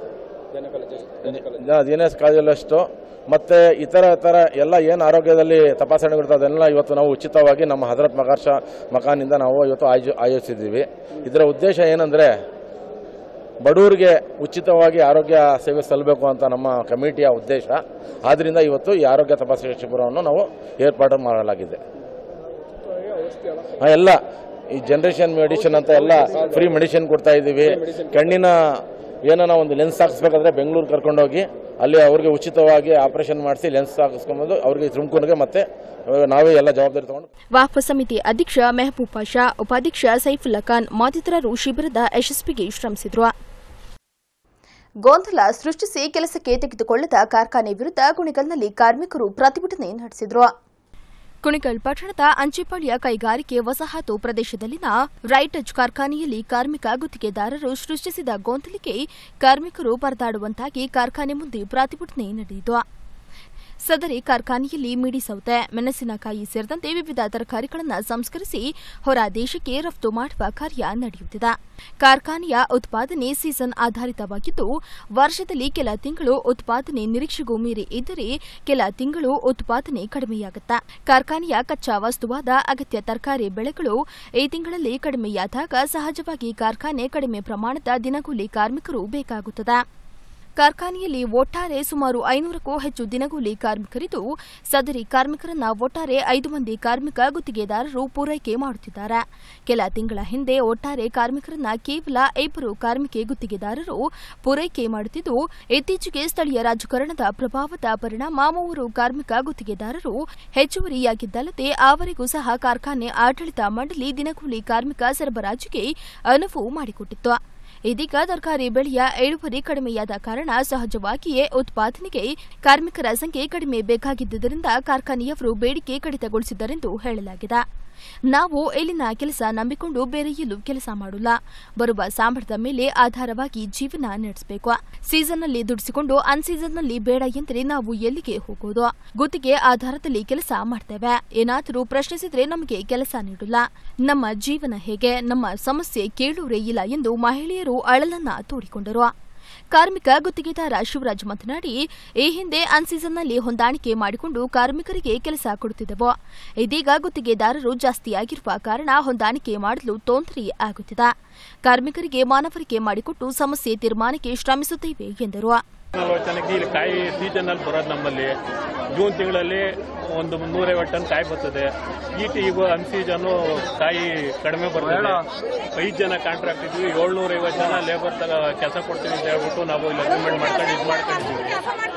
ದಿನೇಶ್ ಕಾರ್ಡಿಯಲಿಸ್ಟು ಮತ್ತೆ ಇತರ ಇತರ ಎಲ್ಲ ಏನು ಆರೋಗ್ಯದಲ್ಲಿ ತಪಾಸಣೆಗಳಿರ್ತದೆ ಅದನ್ನೆಲ್ಲ ಇವತ್ತು ನಾವು ಉಚಿತವಾಗಿ ನಮ್ಮ ಹಜರತ್ ಮಗಾರ್ಷ ಮಕಾನಿಂದ ನಾವು ಇವತ್ತು ಆಯೋಜ ಆಯೋಜಿಸಿದ್ದೀವಿ ಇದರ ಉದ್ದೇಶ ಏನಂದರೆ ಬಡವರಿಗೆ ಉಚಿತವಾಗಿ ಆರೋಗ್ಯ ಸೇವೆ ಸಲ್ಲಬೇಕು ಅಂತ ನಮ್ಮ ಕಮಿಟಿಯ ಉದ್ದೇಶ ಆದ್ದರಿಂದ ಇವತ್ತು ಈ ಆರೋಗ್ಯ ತಪಾಸಣೆ ಶಿಬಿರವನ್ನು ನಾವು ಏರ್ಪಾಡು ಮಾಡಲಾಗಿದೆ ಹಾ, ಎಲ್ಲ ಈ ಜನರೇಷನ್ ಮೆಡಿಸಿನ್ ಅಂತ ಎಲ್ಲ ಫ್ರೀ ಮೆಡಿಸಿನ್ ಕೊಡ್ತಾ ಇದ್ದೀವಿ ಕಣ್ಣಿನ ಏನಾನ ಒಂದು ಲೆನ್ಸ್ ಹಾಕಿಸ್ಬೇಕಾದ್ರೆ ಬೆಂಗಳೂರು ಕರ್ಕೊಂಡೋಗಿ ಅಲ್ಲಿ ಅವ್ರಿಗೆ ಉಚಿತವಾಗಿ ಆಪರೇಷನ್ ಮಾಡಿಸಿ ಲೆನ್ಸ್ ಹಾಕಿಸ್ಕೊಂಬಂದು ಅವ್ರಿಗೆ ತುಮಕೂರಿಗೆ ಮತ್ತೆ ನಾವೇ ಎಲ್ಲ ಜವಾಬ್ದಾರಿ ತಗೊಂಡು ವಾಫ್ ಸಮಿತಿ ಅಧ್ಯಕ್ಷ ಮೆಹಬೂಬ್ ಪಾಷಾ ಉಪಾಧ್ಯಕ್ಷ ಸೈಫುಲ್ಲಾ ಖಾನ್ ಮತ್ತಿತರರು ಶಿಬಿರದ ಯಶಸ್ವಿಗೆ ಶ್ರಮಿಸಿದ್ರು ಗೊಂದಲ ಸೃಷ್ಟಿಸಿ ಕೆಲಸಕ್ಕೆ ತೆಗೆದುಕೊಳ್ಳದ ಕಾರ್ಖಾನೆ ವಿರುದ್ಧ ಕುಣಿಗಲ್ನಲ್ಲಿ ಕಾರ್ಮಿಕರು ಪ್ರತಿಭಟನೆ ನಡೆಸಿದ್ರು ಕುಣಿಗಲ್ ಪಟ್ಟಣದ ಅಂಚೆಪಾಳ್ಯ ಕೈಗಾರಿಕೆ ವಸಾಹತು ಪ್ರದೇಶದಲ್ಲಿನ ರೈಟಜ್ ಕಾರ್ಖಾನೆಯಲ್ಲಿ ಕಾರ್ಮಿಕ ಗುತ್ತಿಗೆದಾರರು ಸೃಷ್ಟಿಸಿದ ಗೊಂದಲಿಗೆ ಕಾರ್ಮಿಕರು ಪರದಾಡುವಂತಾಗಿ ಕಾರ್ಖಾನೆ ಮುಂದೆ ಪ್ರತಿಭಟನೆ ನಡೆಯಿತು ಸದರಿ ಕಾರ್ಖಾನೆಯಲ್ಲಿ ಮಿಡಿ ಸೌತೆ ಮೆಣಸಿನಕಾಯಿ ಸೇರಿದಂತೆ ವಿವಿಧ ತರಕಾರಿಗಳನ್ನು ಸಂಸ್ಕರಿಸಿ ಹೊರ ದೇಶಕ್ಕೆ ರಫ್ತು ಮಾಡುವ ಕಾರ್ಯ ನಡೆಯುತ್ತಿದೆ ಕಾರ್ಖಾನೆಯ ಉತ್ಪಾದನೆ ಸೀಸನ್ ಆಧಾರಿತವಾಗಿದ್ದು ವರ್ಷದಲ್ಲಿ ಕೆಲ ತಿಂಗಳು ಉತ್ಪಾದನೆ ನಿರೀಕ್ಷೆಗೂ ಮೀರಿ ಇದ್ದರೆ ಕೆಲ ತಿಂಗಳು ಉತ್ಪಾದನೆ ಕಡಿಮೆಯಾಗುತ್ತೆ ಕಾರ್ಖಾನೆಯ ಕಚ್ಚಾ ವಸ್ತುವಾದ ಅಗತ್ಯ ತರಕಾರಿ ಬೆಳೆಗಳು ಈ ತಿಂಗಳಲ್ಲಿ ಕಡಿಮೆಯಾದಾಗ ಸಹಜವಾಗಿ ಕಾರ್ಖಾನೆ ಕಡಿಮೆ ಪ್ರಮಾಣದ ದಿನಗೂಲಿ ಕಾರ್ಮಿಕರು ಬೇಕಾಗುತ್ತದೆ ಕಾರ್ಖಾನೆಯಲ್ಲಿ ಒಟ್ಟಾರೆ ಸುಮಾರು ಐನೂರಕ್ಕೂ ಹೆಚ್ಚು ದಿನಗೂಲಿ ಕಾರ್ಮಿಕರಿದ್ದು ಸದರಿ ಕಾರ್ಮಿಕರನ್ನ ಒಟ್ಟಾರೆ ಐದು ಮಂದಿ ಕಾರ್ಮಿಕ ಗುತ್ತಿಗೆದಾರರು ಪೂರೈಕೆ ಮಾಡುತ್ತಿದ್ದಾರೆ ಕೆಲ ತಿಂಗಳ ಹಿಂದೆ ಒಟ್ಟಾರೆ ಕಾರ್ಮಿಕರನ್ನ ಕೇವಲ ಇಬ್ಬರು ಕಾರ್ಮಿಕೆ ಗುತ್ತಿಗೆದಾರರು ಪೂರೈಕೆ ಮಾಡುತ್ತಿದ್ದು ಇತ್ತೀಚೆಗೆ ಸ್ಥಳೀಯ ರಾಜಕಾರಣದ ಪ್ರಭಾವದ ಪರಿಣಾಮ ಮೂವರು ಕಾರ್ಮಿಕ ಗುತ್ತಿಗೆದಾರರು ಹೆಚ್ಚುವರಿಯಾಗಿದ್ದಲ್ಲದೆ ಅವರಿಗೂ ಸಹ ಕಾರ್ಖಾನೆ ಆಡಳಿತ ಮಂಡಳಿ ದಿನಗೂಲಿ ಕಾರ್ಮಿಕ ಸರಬರಾಜಿಗೆ ಅನುವು ಮಾಡಿಕೊಟ್ಟಿತ್ತು ಇದೀಗ ತರಕಾರಿ ಬೆಳೆಯ ಇಳುವರಿ ಕಡಿಮೆಯಾದ ಕಾರಣ ಸಹಜವಾಗಿಯೇ ಉತ್ಪಾದನೆಗೆ ಕಾರ್ಮಿಕರ ಸಂಖ್ಯೆ ಕಡಿಮೆ ಬೇಕಾಗಿದ್ದುದರಿಂದ ಕಾರ್ಖಾನೆಯವರು ಬೇಡಿಕೆ ಕಡಿತಗೊಳಿಸಿದ್ದರೆಂದು ಹೇಳಲಾಗಿದೆ ನಾವು ಇಲ್ಲಿನ ಕೆಲಸ ನಂಬಿಕೊಂಡು ಬೇರೆ ಎಲ್ಲೂ ಕೆಲಸ ಮಾಡಲ್ಲ ಬರುವ ಸಾಂಬಳದ ಮೇಲೆ ಆಧಾರವಾಗಿ ಜೀವನ ನಡೆಸಬೇಕು ಸೀಸನ್ನಲ್ಲಿ ದುಡಿಸಿಕೊಂಡು ಅನ್ ಸೀಸನ್ನಲ್ಲಿ ಬೇಡ ಎಂದರೆ ನಾವು ಎಲ್ಲಿಗೆ ಹೋಗೋದು ಗುತ್ತಿಗೆ ಆಧಾರದಲ್ಲಿ ಕೆಲಸ ಮಾಡ್ತೇವೆ ಏನಾದರೂ ಪ್ರಶ್ನಿಸಿದ್ರೆ ನಮಗೆ ಕೆಲಸ ನೀಡಲ್ಲ ನಮ್ಮ ಜೀವನ ಹೇಗೆ ನಮ್ಮ ಸಮಸ್ಯೆ ಕೇಳೂರೇ ಇಲ್ಲ ಎಂದು ಮಹಿಳೆಯರು ಅಳಲನ್ನ ತೋಡಿಕೊಂಡರು ಕಾರ್ಮಿಕ ಗುತ್ತಿಗೆದಾರ ಶಿವರಾಜ್ ಮಾತನಾಡಿ ಈ ಹಿಂದೆ ಅನ್ಸೀಸನ್ನಲ್ಲಿ ಹೊಂದಾಣಿಕೆ ಮಾಡಿಕೊಂಡು ಕಾರ್ಮಿಕರಿಗೆ ಕೆಲಸ ಕೊಡುತ್ತಿದ್ದೆವು ಇದೀಗ ಗುತ್ತಿಗೆದಾರರು ಜಾಸ್ತಿಯಾಗಿರುವ ಕಾರಣ ಹೊಂದಾಣಿಕೆ ಮಾಡಲು ತೊಂದರೆ ಆಗುತ್ತಿದೆ ಕಾರ್ಮಿಕರಿಗೆ ಮಾನವರಿಕೆ ಮಾಡಿಕೊಟ್ಟು ಸಮಸ್ಯೆ ತೀರ್ಮಾನಕ್ಕೆ ಶ್ರಮಿಸುತ್ತೇವೆ ಎಂದರು ನಲ್ವತ್ತು ಜನಕ್ಕೆ ಇಲ್ಲಿ ಕಾಯಿ ಸೀಸನ್ ಅಲ್ಲಿ ಬರೋದು ನಮ್ಮಲ್ಲಿ ಜೂನ್ ತಿಂಗಳಲ್ಲಿ ಒಂದು ನೂರೈವತ್ತು ಟನ್ ಕಾಯಿ ಬರ್ತದೆ ಈ ಟಿ ಈಗ ಅನ್ ಸೀಸನ್ ಕಾಯಿ ಕಡಿಮೆ ಬರ್ತದೆ ಐದು ಜನ ಕಾಂಟ್ರಾಕ್ಟ್ ಇದ್ವಿ ಏಳ್ನೂರ ಐವತ್ತು ಜನ ಲೇಬರ್ ತಗ ಕೆಲಸ ಕೊಡ್ತೀವಿ ಅಂತ ಹೇಳ್ಬಿಟ್ಟು ನಾವು ಇಲ್ಲಿ ಅಗ್ರಿಮೆಂಟ್ ಮಾಡ್ಕೊಂಡು ಇದು ಮಾಡ್ಕೊಂಡಿದ್ವಿ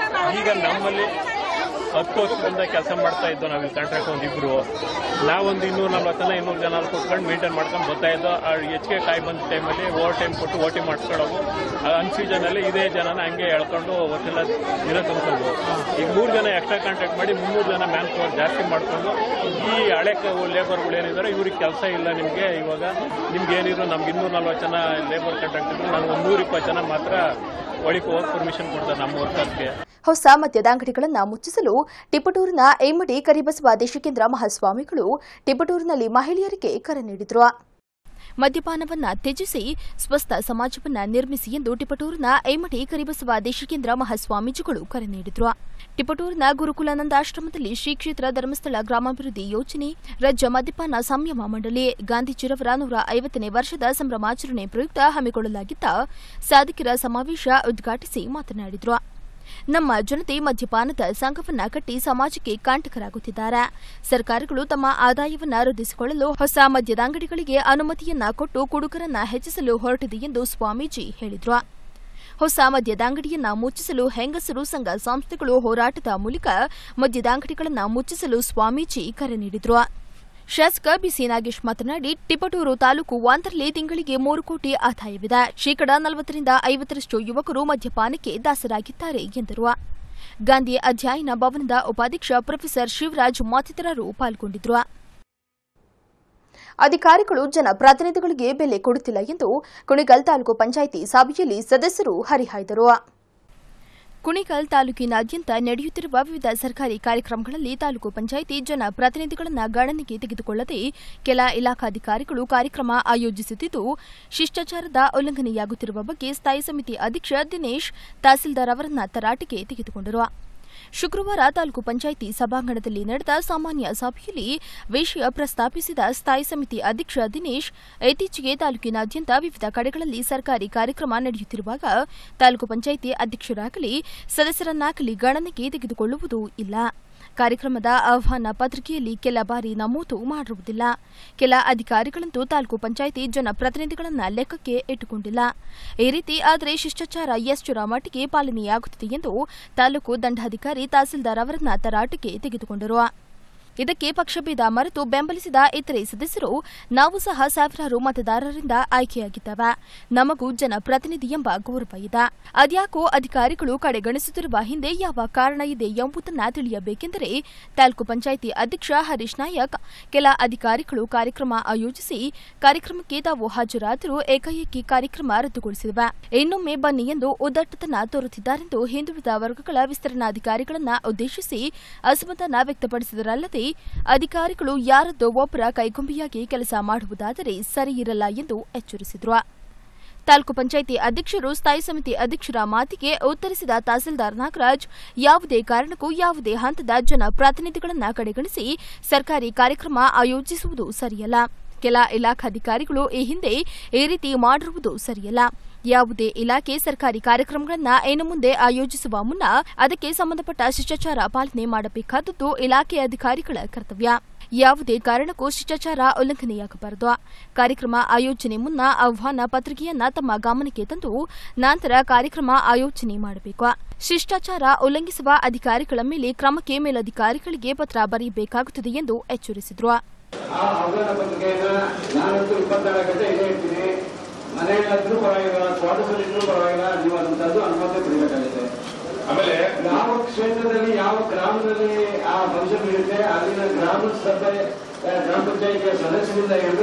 ಈಗ ನಮ್ಮಲ್ಲಿ ಹತ್ತು ವರ್ಷದಿಂದ ಕೆಲಸ ಮಾಡ್ತಾ ಇದ್ದೋ ನಾವು ಇಲ್ಲಿ ಕಾಂಟ್ರಾಕ್ಟ್ ಒಂದಿಬ್ರು ನಾವೊಂದು ಇನ್ನೂರ ನಲ್ವತ್ತು ಜನ ಇನ್ನೂರು ಜನ ಕೊಟ್ಕೊಂಡು ಮೇಂಟೈನ್ ಮಾಡ್ಕೊಂಡು ಬರ್ತಾ ಇದ್ದೋ ಆ ಹೆಚ್ಚಿಗೆ ಕಾಯಿ ಬಂದ ಟೈಮಲ್ಲಿ ಓವರ್ ಟೈಮ್ ಕೊಟ್ಟು ಓಟಿ ಮಾಡ್ಕೊಳ್ಳೋವು ಅನ್ ಸೀಸನಲ್ಲಿ ಇದೇ ಜನನ ಹಂಗೆ ಎಳ್ಕೊಂಡು ಒಟ್ಟೆಲ್ಲ ದಿನ ತುಂಬಿಕೊಂಡು ಈಗ ಮೂರು ಜನ ಎಕ್ಸ್ಟ್ರಾ ಕಾಂಟ್ರಾಕ್ಟ್ ಮಾಡಿ ಮುನ್ನೂರು ಜನ ಮ್ಯಾನ್ ಪವರ್ ಜಾಸ್ತಿ ಮಾಡ್ಕೊಂಡು ಈ ಹಳೆ ಲೇಬರ್ಗಳು ಏನಿದ್ದಾರೆ ಇವ್ರಿಗೆ ಕೆಲಸ ಇಲ್ಲ ನಿಮಗೆ ಇವಾಗ ನಿಮ್ಗೆ ಏನಿದ್ರು ನಮ್ಗೆ ಇನ್ನೂರ ನಲ್ವತ್ತು ಜನ ಲೇಬರ್ ಕಾಂಟ್ರಾಕ್ಟ್ ಇದ್ರು ನನಗೆ ಒಂದು ನೂರ ಇಪ್ಪತ್ತು ಜನ ಮಾತ್ರ ಒಳಗೆ ಹೋಗಿ ಪರ್ಮಿಷನ್ ಕೊಡ್ತಾರೆ ನಮ್ಮ ವರ್ಕರ್ಸ್ಗೆ ಹೊಸ ಮದ್ಯದ ಅಂಗಡಿಗಳನ್ನು ಮುಚ್ಚಿಸಲು ಟಿಪಟೂರಿನ ಎಮ್ಮಡಿ ಕರಿಬಸವ ದೇಶಿಕೇಂದ್ರ ಮಹಾಸ್ವಾಮಿಗಳು ಟಿಪಟೂರಿನಲ್ಲಿ ಮಹಿಳೆಯರಿಗೆ ಕರೆ ನೀಡಿದರು ಮದ್ಯಪಾನವನ್ನ ತ್ಯಜಿಸಿ ಸ್ವಸ್ಥ ಸಮಾಜವನ್ನ ನಿರ್ಮಿಸಿ ಎಂದು ಟಿಪಟೂರಿನ ಐಮಠಿ ಕರಿಬಸವ ದೇಶಿಕೇಂದ್ರ ಮಹಾಸ್ವಾಮೀಜಿಗಳು ಕರೆ ನೀಡಿದರು ಟಿಪಟೂರಿನ ಗುರುಕುಲಾನಂದಾಶ್ರಮದಲ್ಲಿ ಶ್ರೀ ಕ್ಷೇತ್ರ ಧರ್ಮಸ್ಥಳ ಗ್ರಾಮಾಭಿವೃದ್ಧಿ ಯೋಜನೆ ರಾಜ್ಯ ಮದ್ಯಪಾನ ಸಂಯಮ ಮಂಡಳಿ ಗಾಂಧೀಜಿರವರ ನೂರ ಐವತ್ತನೇ ವರ್ಷದ ಸಂಭ್ರಮಾಚರಣೆ ಪ್ರಯುಕ್ತ ಹಮ್ಮಿಕೊಳ್ಳಲಾಗಿದ್ದ ಸಾಧಕರ ಸಮಾವೇಶ ಉದ್ಘಾಟಿಸಿ ಮಾತನಾಡಿದರು ನಮ್ಮ ಜನತೆ ಮದ್ಯಪಾನದ ಸಂಘವನ್ನ ಕಟ್ಟಿ ಸಮಾಜಕ್ಕೆ ಕಾಂಟಕರಾಗುತ್ತಿದ್ದಾರೆ ಸರ್ಕಾರಗಳು ತಮ್ಮ ಆದಾಯವನ್ನ ವೃದ್ಧಿಸಿಕೊಳ್ಳಲು ಹೊಸ ಮದ್ಯದ ಅಂಗಡಿಗಳಿಗೆ ಅನುಮತಿಯನ್ನ ಕೊಟ್ಟು ಕುಡುಕರನ್ನ ಹೆಚ್ಚಿಸಲು ಹೊರಟಿದೆ ಎಂದು ಸ್ವಾಮೀಜಿ ಹೇಳಿದರು ಹೊಸ ಮದ್ಯದ ಅಂಗಡಿಯನ್ನ ಮುಚ್ಚಿಸಲು ಹೆಂಗಸರು ಸಂಘ ಸಂಸ್ಥೆಗಳು ಹೋರಾಟದ ಮೂಲಕ ಮದ್ಯದ ಅಂಗಡಿಗಳನ್ನು ಮುಚ್ಚಿಸಲು ಸ್ವಾಮೀಜಿ ಕರೆ ನೀಡಿದರು ಶಾಸಕ ಬಿಸಿ ನಾಗೇಶ್ ಮಾತನಾಡಿ ಟಿಪಟೂರು ತಾಲೂಕು ಒಂದರಲ್ಲಿ ತಿಂಗಳಿಗೆ ಮೂರು ಕೋಟಿ ಆದಾಯವಿದೆ ಶೇಕಡಾ ನಲವತ್ತರಿಂದ ಐವತ್ತರಷ್ಟು ಯುವಕರು ಮದ್ಯಪಾನಕ್ಕೆ ದಾಸರಾಗಿದ್ದಾರೆ ಎಂದರು ಗಾಂಧಿ ಅಧ್ಯಯನ ಭವನದ ಉಪಾಧ್ಯಕ್ಷ ಪ್ರೊಫೆಸರ್ ಶಿವರಾಜ್ ಮತ್ತಿತರರು ಪಾಲ್ಗೊಂಡಿದ್ದರು ಅಧಿಕಾರಿಗಳು ಜನಪ್ರತಿನಿಧಿಗಳಿಗೆ ಬೆಲೆ ಕೊಡುತ್ತಿಲ್ಲ ಎಂದು ಕುಣಿಗಲ್ ತಾಲೂಕು ಪಂಚಾಯಿತಿ ಸಭೆಯಲ್ಲಿ ಸದಸ್ಯರು ಹರಿಹಾಯ್ದರು ಕುಣಿಗಲ್ ತಾಲೂಕಿನಾದ್ಯಂತ ನಡೆಯುತ್ತಿರುವ ವಿವಿಧ ಸರ್ಕಾರಿ ಕಾರ್ಯಕ್ರಮಗಳಲ್ಲಿ ತಾಲೂಕು ಪಂಚಾಯಿತಿ ಜನಪ್ರತಿನಿಧಿಗಳನ್ನು ಗಣನೆಗೆ ತೆಗೆದುಕೊಳ್ಳದೆ ಕೆಲ ಇಲಾಖಾಧಿಕಾರಿಗಳು ಕಾರ್ಯಕ್ರಮ ಆಯೋಜಿಸುತ್ತಿದ್ದು ಶಿಷ್ಟಾಚಾರದ ಉಲ್ಲಂಘನೆಯಾಗುತ್ತಿರುವ ಬಗ್ಗೆ ಸ್ಥಾಯಿ ಸಮಿತಿ ಅಧ್ಯಕ್ಷ ದಿನೇಶ್ ತಹಸೀಲ್ದಾರ್ ಅವರನ್ನ ತರಾಟೆಗೆ ತೆಗೆದುಕೊಂಡರು ಶುಕ್ರವಾರ ತಾಲೂಕು ಪಂಚಾಯಿತಿ ಸಭಾಂಗಣದಲ್ಲಿ ನಡೆದ ಸಾಮಾನ್ಯ ಸಭೆಯಲ್ಲಿ ವಿಷಯ ಪ್ರಸ್ತಾಪಿಸಿದ ಸ್ಥಾಯಿ ಸಮಿತಿ ಅಧ್ಯಕ್ಷ ದಿನೇಶ್ ಇತ್ತೀಚೆಗೆ ತಾಲೂಕಿನಾದ್ಯಂತ ವಿವಿಧ ಕಡೆಗಳಲ್ಲಿ ಸರ್ಕಾರಿ ಕಾರ್ಯಕ್ರಮ ನಡೆಯುತ್ತಿರುವಾಗ ತಾಲೂಕು ಪಂಚಾಯಿತಿ ಅಧ್ಯಕ್ಷರಾಗಲಿ ಸದಸ್ಯರನ್ನಾಗಲಿ ಗಣನೆಗೆ ತೆಗೆದುಕೊಳ್ಳುವುದೂ ಇಲ್ಲ ಕಾರ್ಯಕ್ರಮದ ಆಹ್ವಾನ ಪತ್ರಿಕೆಯಲ್ಲಿ ಕೆಲ ಬಾರಿ ನಮೂದು ಮಾಡಿರುವುದಿಲ್ಲ ಕೆಲ ಅಧಿಕಾರಿಗಳಂತೂ ತಾಲೂಕು ಪಂಚಾಯಿತಿ ಜನಪ್ರತಿನಿಧಿಗಳನ್ನ ಲೆಕ್ಕಕ್ಕೆ ಇಟ್ಟುಕೊಂಡಿಲ್ಲ ಈ ರೀತಿ ಆದರೆ ಶಿಷ್ಟಾಚಾರ ಎಷ್ಟರ ಮಟ್ಟಿಗೆ ಪಾಲನೆಯಾಗುತ್ತಿದೆ ಎಂದು ತಾಲೂಕು ದಂಡಾಧಿಕಾರಿ ತಹಸೀಲ್ದಾರ್ ಅವರನ್ನ ತರಾಟೆಗೆ ತೆಗೆದುಕೊಂಡರು ಇದಕ್ಕೆ ಪಕ್ಷಭೇದ ಮರೆತು ಬೆಂಬಲಿಸಿದ ಇತರೆ ಸದಸ್ಯರು ನಾವು ಸಹ ಸಾವಿರಾರು ಮತದಾರರಿಂದ ಆಯ್ಕೆಯಾಗಿದ್ದೇವೆ ನಮಗೂ ಜನಪ್ರತಿನಿಧಿ ಎಂಬ ಗೌರವ ಇದೆ ಅದ್ಯಾಕೋ ಅಧಿಕಾರಿಗಳು ಕಡೆಗಣಿಸುತ್ತಿರುವ ಹಿಂದೆ ಯಾವ ಕಾರಣ ಇದೆ ಎಂಬುದನ್ನು ತಿಳಿಯಬೇಕೆಂದರೆ ತಾಲೂಕು ಪಂಚಾಯಿತಿ ಅಧ್ಯಕ್ಷ ಹರೀಶ್ ನಾಯಕ್ ಕೆಲ ಅಧಿಕಾರಿಗಳು ಕಾರ್ಯಕ್ರಮ ಆಯೋಜಿಸಿ ಕಾರ್ಯಕ್ರಮಕ್ಕೆ ತಾವು ಹಾಜರಾದರೂ ಏಕಾಏಕಿ ಕಾರ್ಯಕ್ರಮ ರದ್ದುಗೊಳಿಸಿವೆ ಇನ್ನೊಮ್ಮೆ ಬನ್ನಿ ಎಂದು ಉದ್ದಟತನ ತೋರುತ್ತಿದ್ದಾರೆಂದು ಹಿಂದುಳಿದ ವರ್ಗಗಳ ವಿಸ್ತರಣಾಧಿಕಾರಿಗಳನ್ನ ಉದ್ದೇಶಿಸಿ ಅಸಮಾಧಾನ ವ್ಯಕ್ತಪಡಿಸಿದರಲ್ಲದೆ ಅಧಿಕಾರಿಗಳು ಯಾರದ್ದೋ ಒಬ್ಬರ ಕೈಗೊಂಬೆಯಾಗಿ ಕೆಲಸ ಮಾಡುವುದಾದರೆ ಸರಿಯಿರಲ್ಲ ಎಂದು ಎಚ್ಚರಿಸಿದರು ತಾಲೂಕು ಪಂಚಾಯಿತಿ ಅಧ್ಯಕ್ಷರು ಸ್ಥಾಯಿ ಸಮಿತಿ ಅಧ್ಯಕ್ಷರ ಮಾತಿಗೆ ಉತ್ತರಿಸಿದ ತಹಸೀಲ್ದಾರ್ ನಾಗರಾಜ್ ಯಾವುದೇ ಕಾರಣಕ್ಕೂ ಯಾವುದೇ ಹಂತದ ಜನಪ್ರತಿನಿಧಿಗಳನ್ನ ಕಡೆಗಣಿಸಿ ಸರ್ಕಾರಿ ಕಾರ್ಯಕ್ರಮ ಆಯೋಜಿಸುವುದು ಸರಿಯಲ್ಲ ಕೆಲ ಇಲಾಖಾಧಿಕಾರಿಗಳು ಈ ಹಿಂದೆ ಈ ರೀತಿ ಮಾಡಿರುವುದು ಸರಿಯಲ್ಲ ಯಾವುದೇ ಇಲಾಖೆ ಸರ್ಕಾರಿ ಕಾರ್ಯಕ್ರಮಗಳನ್ನ ಇನ್ನು ಮುಂದೆ ಆಯೋಜಿಸುವ ಮುನ್ನ ಅದಕ್ಕೆ ಸಂಬಂಧಪಟ್ಟ ಶಿಷ್ಟಾಚಾರ ಪಾಲನೆ ಮಾಡಬೇಕಾದದ್ದು ಇಲಾಖೆ ಅಧಿಕಾರಿಗಳ ಕರ್ತವ್ಯ ಯಾವುದೇ ಕಾರಣಕ್ಕೂ ಶಿಷ್ಟಾಚಾರ ಉಲ್ಲಂಘನೆಯಾಗಬಾರದು ಕಾರ್ಯಕ್ರಮ ಆಯೋಜನೆ ಮುನ್ನ ಆಹ್ವಾನ ಪತ್ರಿಕೆಯನ್ನ ತಮ್ಮ ಗಮನಕ್ಕೆ ತಂದು ನಂತರ ಕಾರ್ಯಕ್ರಮ ಆಯೋಜನೆ ಮಾಡಬೇಕು ಶಿಷ್ಟಾಚಾರ ಉಲ್ಲಂಘಿಸುವ ಅಧಿಕಾರಿಗಳ ಮೇಲೆ ಕ್ರಮಕ್ಕೆ ಮೇಲಧಿಕಾರಿಗಳಿಗೆ ಪತ್ರ ಬರೆಯಬೇಕಾಗುತ್ತದೆ ಎಂದು ಎಚ್ಚರಿಸಿದರು ಆ ಆಹ್ವಾನ ಪತ್ರಿಕೆಯನ್ನ ನಾನಂತೂ ಇಪ್ಪತ್ನಾಲ್ಕು ಗಂಟೆ ಇಲ್ಲೇ ಇರ್ತೀನಿ ಮನೆಯಲ್ಲಾದ್ರೂ ಪರವಾಗಿಲ್ಲ ಕ್ವಾರ್ಟರ್ಸ್ ಇದ್ರೂ ಪರವಾಗಿಲ್ಲ ನೀವು ಅದನ್ನ ತಂದು ಅನುಮತಿ ಪಡಿಬೇಕಾಗುತ್ತೆ ಆಮೇಲೆ ಯಾವ ಕ್ಷೇತ್ರದಲ್ಲಿ ಯಾವ ಗ್ರಾಮದಲ್ಲಿ ಆ ಫಂಕ್ಷನ್ ಇರುತ್ತೆ ಅಲ್ಲಿನ ಗ್ರಾಮ ಸಭೆ ಆ, ಗ್ರಾಮ ಪಂಚಾಯಿತಿಯ ಸದಸ್ಯರಿಂದ ಹಿಡಿದು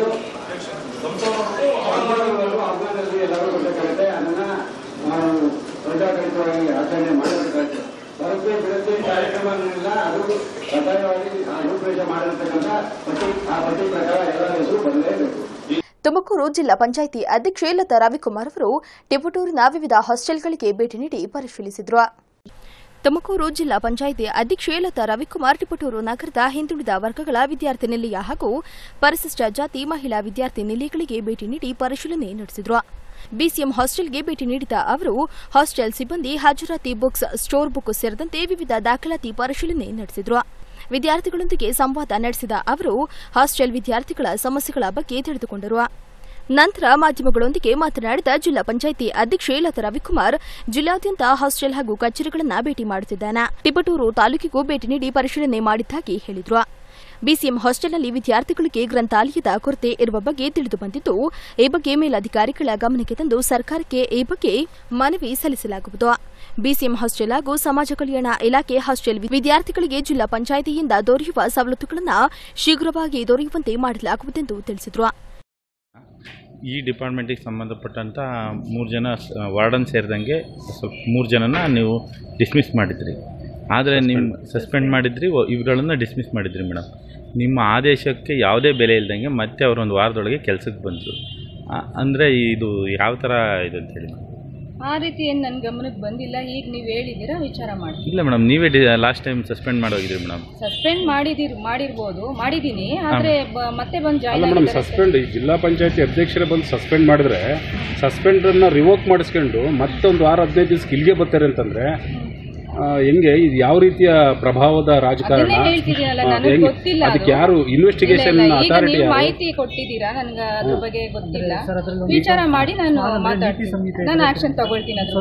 ಆಹ್ವಾನಗಳು ಆಹ್ವಾನದಲ್ಲಿ ಎಲ್ಲರೂ ಕೊಡಬೇಕಾಗುತ್ತೆ ಅದನ್ನ ನಾವು ಪ್ರಜಾಕರಿತವಾಗಿ ಆಚರಣೆ ಮಾಡಬೇಕಾಗುತ್ತೆ ಬರುತ್ತೆ ಬಿಡುತ್ತೆ ಕಾರ್ಯಕ್ರಮ ಅನ್ನೋದಿಲ್ಲ ಅದು ಕಡ್ಡಾಯವಾಗಿ ಆ ರೂಪರೇಷ ಮಾಡಿರ್ತಕ್ಕಂಥ ಪಟ್ಟಿ ಆ ಪಟ್ಟಿ ಪ್ರಕಾರ ಎಲ್ಲರ ಹೆಸರು ಬರಲೇಬೇಕು ತುಮಕೂರು ಜಿಲ್ಲಾ ಪಂಚಾಯಿತಿ ಅಧ್ಯಕ್ಷೆ ಲತಾ ರವಿಕುಮಾರ್ ಅವರು ಟಿಪಟೂರಿನ ವಿವಿಧ ಹಾಸ್ಟೆಲ್ಗಳಿಗೆ ಭೇಟಿ ನೀಡಿ ಪರಿಶೀಲಿಸಿದರು ತುಮಕೂರು ಜಿಲ್ಲಾ ಪಂಚಾಯಿತಿ ಅಧ್ಯಕ್ಷೆ ಲತಾ ರವಿಕುಮಾರ್ ಟಿಪಟೂರು ನಗರದ ಹಿಂದುಳಿದ ವರ್ಗಗಳ ವಿದ್ಯಾರ್ಥಿ ನಿಲಯ ಹಾಗೂ ಪರಿಶಿಷ್ಟ ಜಾತಿ ಮಹಿಳಾ ವಿದ್ಯಾರ್ಥಿ ನಿಲಯಗಳಿಗೆ ಭೇಟಿ ನೀಡಿ ಪರಿಶೀಲನೆ ನಡೆಸಿದರು ಬಿಸಿಎಂ ಹಾಸ್ಟೆಲ್ಗೆ ಭೇಟಿ ನೀಡಿದ ಅವರು ಹಾಸ್ಟೆಲ್ ಸಿಬ್ಬಂದಿ ಹಾಜರಾತಿ ಬುಕ್ಸ್ ಸ್ಟೋರ್ ಬುಕ್ ಸೇರಿದಂತೆ ವಿವಿಧ ದಾಖಲಾತಿ ಪರಿಶೀಲನೆ ನಡೆಸಿದರು ವಿದ್ಯಾರ್ಥಿಗಳೊಂದಿಗೆ ಸಂವಾದ ನಡೆಸಿದ ಅವರು ಹಾಸ್ಟೆಲ್ ವಿದ್ಯಾರ್ಥಿಗಳ ಸಮಸ್ಯೆಗಳ ಬಗ್ಗೆ ತಿಳಿದುಕೊಂಡರು ನಂತರ ಮಾಧ್ಯಮಗಳೊಂದಿಗೆ ಮಾತನಾಡಿದ ಜಿಲ್ಲಾ ಪಂಚಾಯಿತಿ ಅಧ್ಯಕ್ಷೆ ಲತಾ ರವಿಕುಮಾರ್ ಜಿಲ್ಲಾದ್ಯಂತ ಹಾಸ್ಟೆಲ್ ಹಾಗೂ ಕಚೇರಿಗಳನ್ನು ಭೇಟಿ ಮಾಡುತ್ತಿದ್ದಾನೆ ಟಿಪಟೂರು ತಾಲೂಕಿಗೂ ಭೇಟಿ ನೀಡಿ ಪರಿಶೀಲನೆ ಮಾಡಿದ್ದಾಗಿ ಹೇಳಿದರು ಬಿಸಿಎಂ ಹಾಸ್ಟೆಲ್ನಲ್ಲಿ ವಿದ್ಯಾರ್ಥಿಗಳಿಗೆ ಗ್ರಂಥಾಲಯದ ಕೊರತೆ ಇರುವ ಬಗ್ಗೆ ತಿಳಿದು ಬಂದಿದ್ದು ಈ ಬಗ್ಗೆ ಮೇಲಧಿಕಾರಿಗಳ ಗಮನಕ್ಕೆ ತಂದು ಸರ್ಕಾರಕ್ಕೆ ಈ ಬಗ್ಗೆ ಮನವಿ ಸಲ್ಲಿಸಲಾಗುವುದು ಬಿಸಿಎಂ ಹಾಸ್ಟೆಲ್ ಹಾಗೂ ಸಮಾಜ ಕಲ್ಯಾಣ ಇಲಾಖೆ ಹಾಸ್ಟೆಲ್ ವಿದ್ಯಾರ್ಥಿಗಳಿಗೆ ಜಿಲ್ಲಾ ಪಂಚಾಯಿತಿಯಿಂದ ದೊರೆಯುವ ಸವಲತ್ತುಗಳನ್ನು ಶೀಘ್ರವಾಗಿ ದೊರೆಯುವಂತೆ ಮಾಡಲಾಗುವುದೆಂದು ತಿಳಿಸಿದರು ಈ ಡಿಪಾರ್ಟ್ಮೆಂಟಿಗೆ ಸಂಬಂಧಪಟ್ಟಂಥ ಮೂರು ಜನ ಸ- ವಾರ್ಡನ್ ಸೇರಿದಂಗೆ ಸ್ವಲ್ಪ ಮೂರು ಜನನ ನೀವು ಡಿಸ್ಮಿಸ್ ಮಾಡಿದ್ರಿ ಆದರೆ ನಿಮ್ಮ ಸಸ್ಪೆಂಡ್ ಮಾಡಿದ್ರಿ ಒ- ಇವುಗಳನ್ನು ಡಿಸ್ಮಿಸ್ ಮಾಡಿದ್ರಿ ಮೇಡಮ್ ನಿಮ್ಮ ಆದೇಶಕ್ಕೆ ಯಾವುದೇ ಬೆಲೆ ಇಲ್ದಂಗೆ ಮತ್ತೆ ಅವರೊಂದು ವಾರದೊಳಗೆ ಕೆಲಸಕ್ಕೆ ಬಂದರು ಅಂದರೆ ಇದು ಯಾವ ಥರ ಇದು ಅಂತ ಹೇಳಿ ಆ ರೀತಿ ಏನು ನನ್ನ ಗಮನಕ್ಕೆ ಬಂದಿಲ್ಲ ಈಗ ನೀವು ಹೇಳಿದ್ದೀರಾ ವಿಚಾರ ಮಾಡಿ ಇಲ್ಲ ಮೇಡಮ್ ನೀವೇ ಡಿ ಲಾಸ್ಟ್ ಟೈಮ್ ಸಸ್ಪೆಂಡ್ ಮಾಡೋಗಿದ್ರಿ ಮೇಡಮ್ ಸಸ್ಪೆಂಡ್ ಮಾಡಿದಿರ್ ಮಾಡಿರ್ಬೋದು ಮಾಡಿದ್ದೀನಿ ಆದರೆ ಬ- ಮತ್ತೆ ಬಂದು ಅಲ್ಲ ಜಾಯ್ನ್ ಮೇಡಮ್ ಆಗಿದ್ದಾರೆ ಸಸ್ಪೆಂಡ್ ಜಿಲ್ಲಾ ಪಂಚಾಯತಿ ಅಧ್ಯಕ್ಷರೇ ಬಂದು ಸಸ್ಪೆಂಡ್ ಮಾಡಿದ್ರೆ ಸಸ್ಪೆಂಡನ್ನು ರಿವೋಕ್ ಮಾಡಿಸ್ಕೊಂಡು ಮತ್ತೊಂದು ವಾರ ಹದಿನೈದು ದಿವಸಕ್ಕೆ ಇಲ್ಲಿಗೆ ಬರ್ತಾರೆ ಅಂತಂದ್ರೆ ಆ, ಹೆಂಗೆ ಇದು ಯಾವ ರೀತಿಯ ಪ್ರಭಾವದ ರಾಜಕಾರಣ ಅದನ್ನೇ ಹೇಳ್ತಿದ್ದೀನಲ್ಲ ಆ, ನನಗೆ ಹೆಂಗೆ? ಗೊತ್ತಿಲ್ಲ ಅದಕ್ಕೆ ಅದು. ಯಾರು ಇನ್ವೆಸ್ಟಿಗೇಷನ್ ಇಲ್ಲ, ಇಲ್ಲ, ಈಗ ಅಥಾರಿಟಿ ನೀವು ಯಾರು ಮಾಹಿತಿ ಕೊಟ್ಟಿದ್ದೀರಾ ನನಗೆ ಅದ್ರ ಬಗ್ಗೆ ಗೊತ್ತಿಲ್ಲ ವಿಚಾರ ಮಾಡಿ ನಾನು ಮಾತಾಡ್ತೀನಿ ನಾನು ಆಕ್ಷನ್ ತಗೊಳ್ತೀನಿ ಅದ್ರ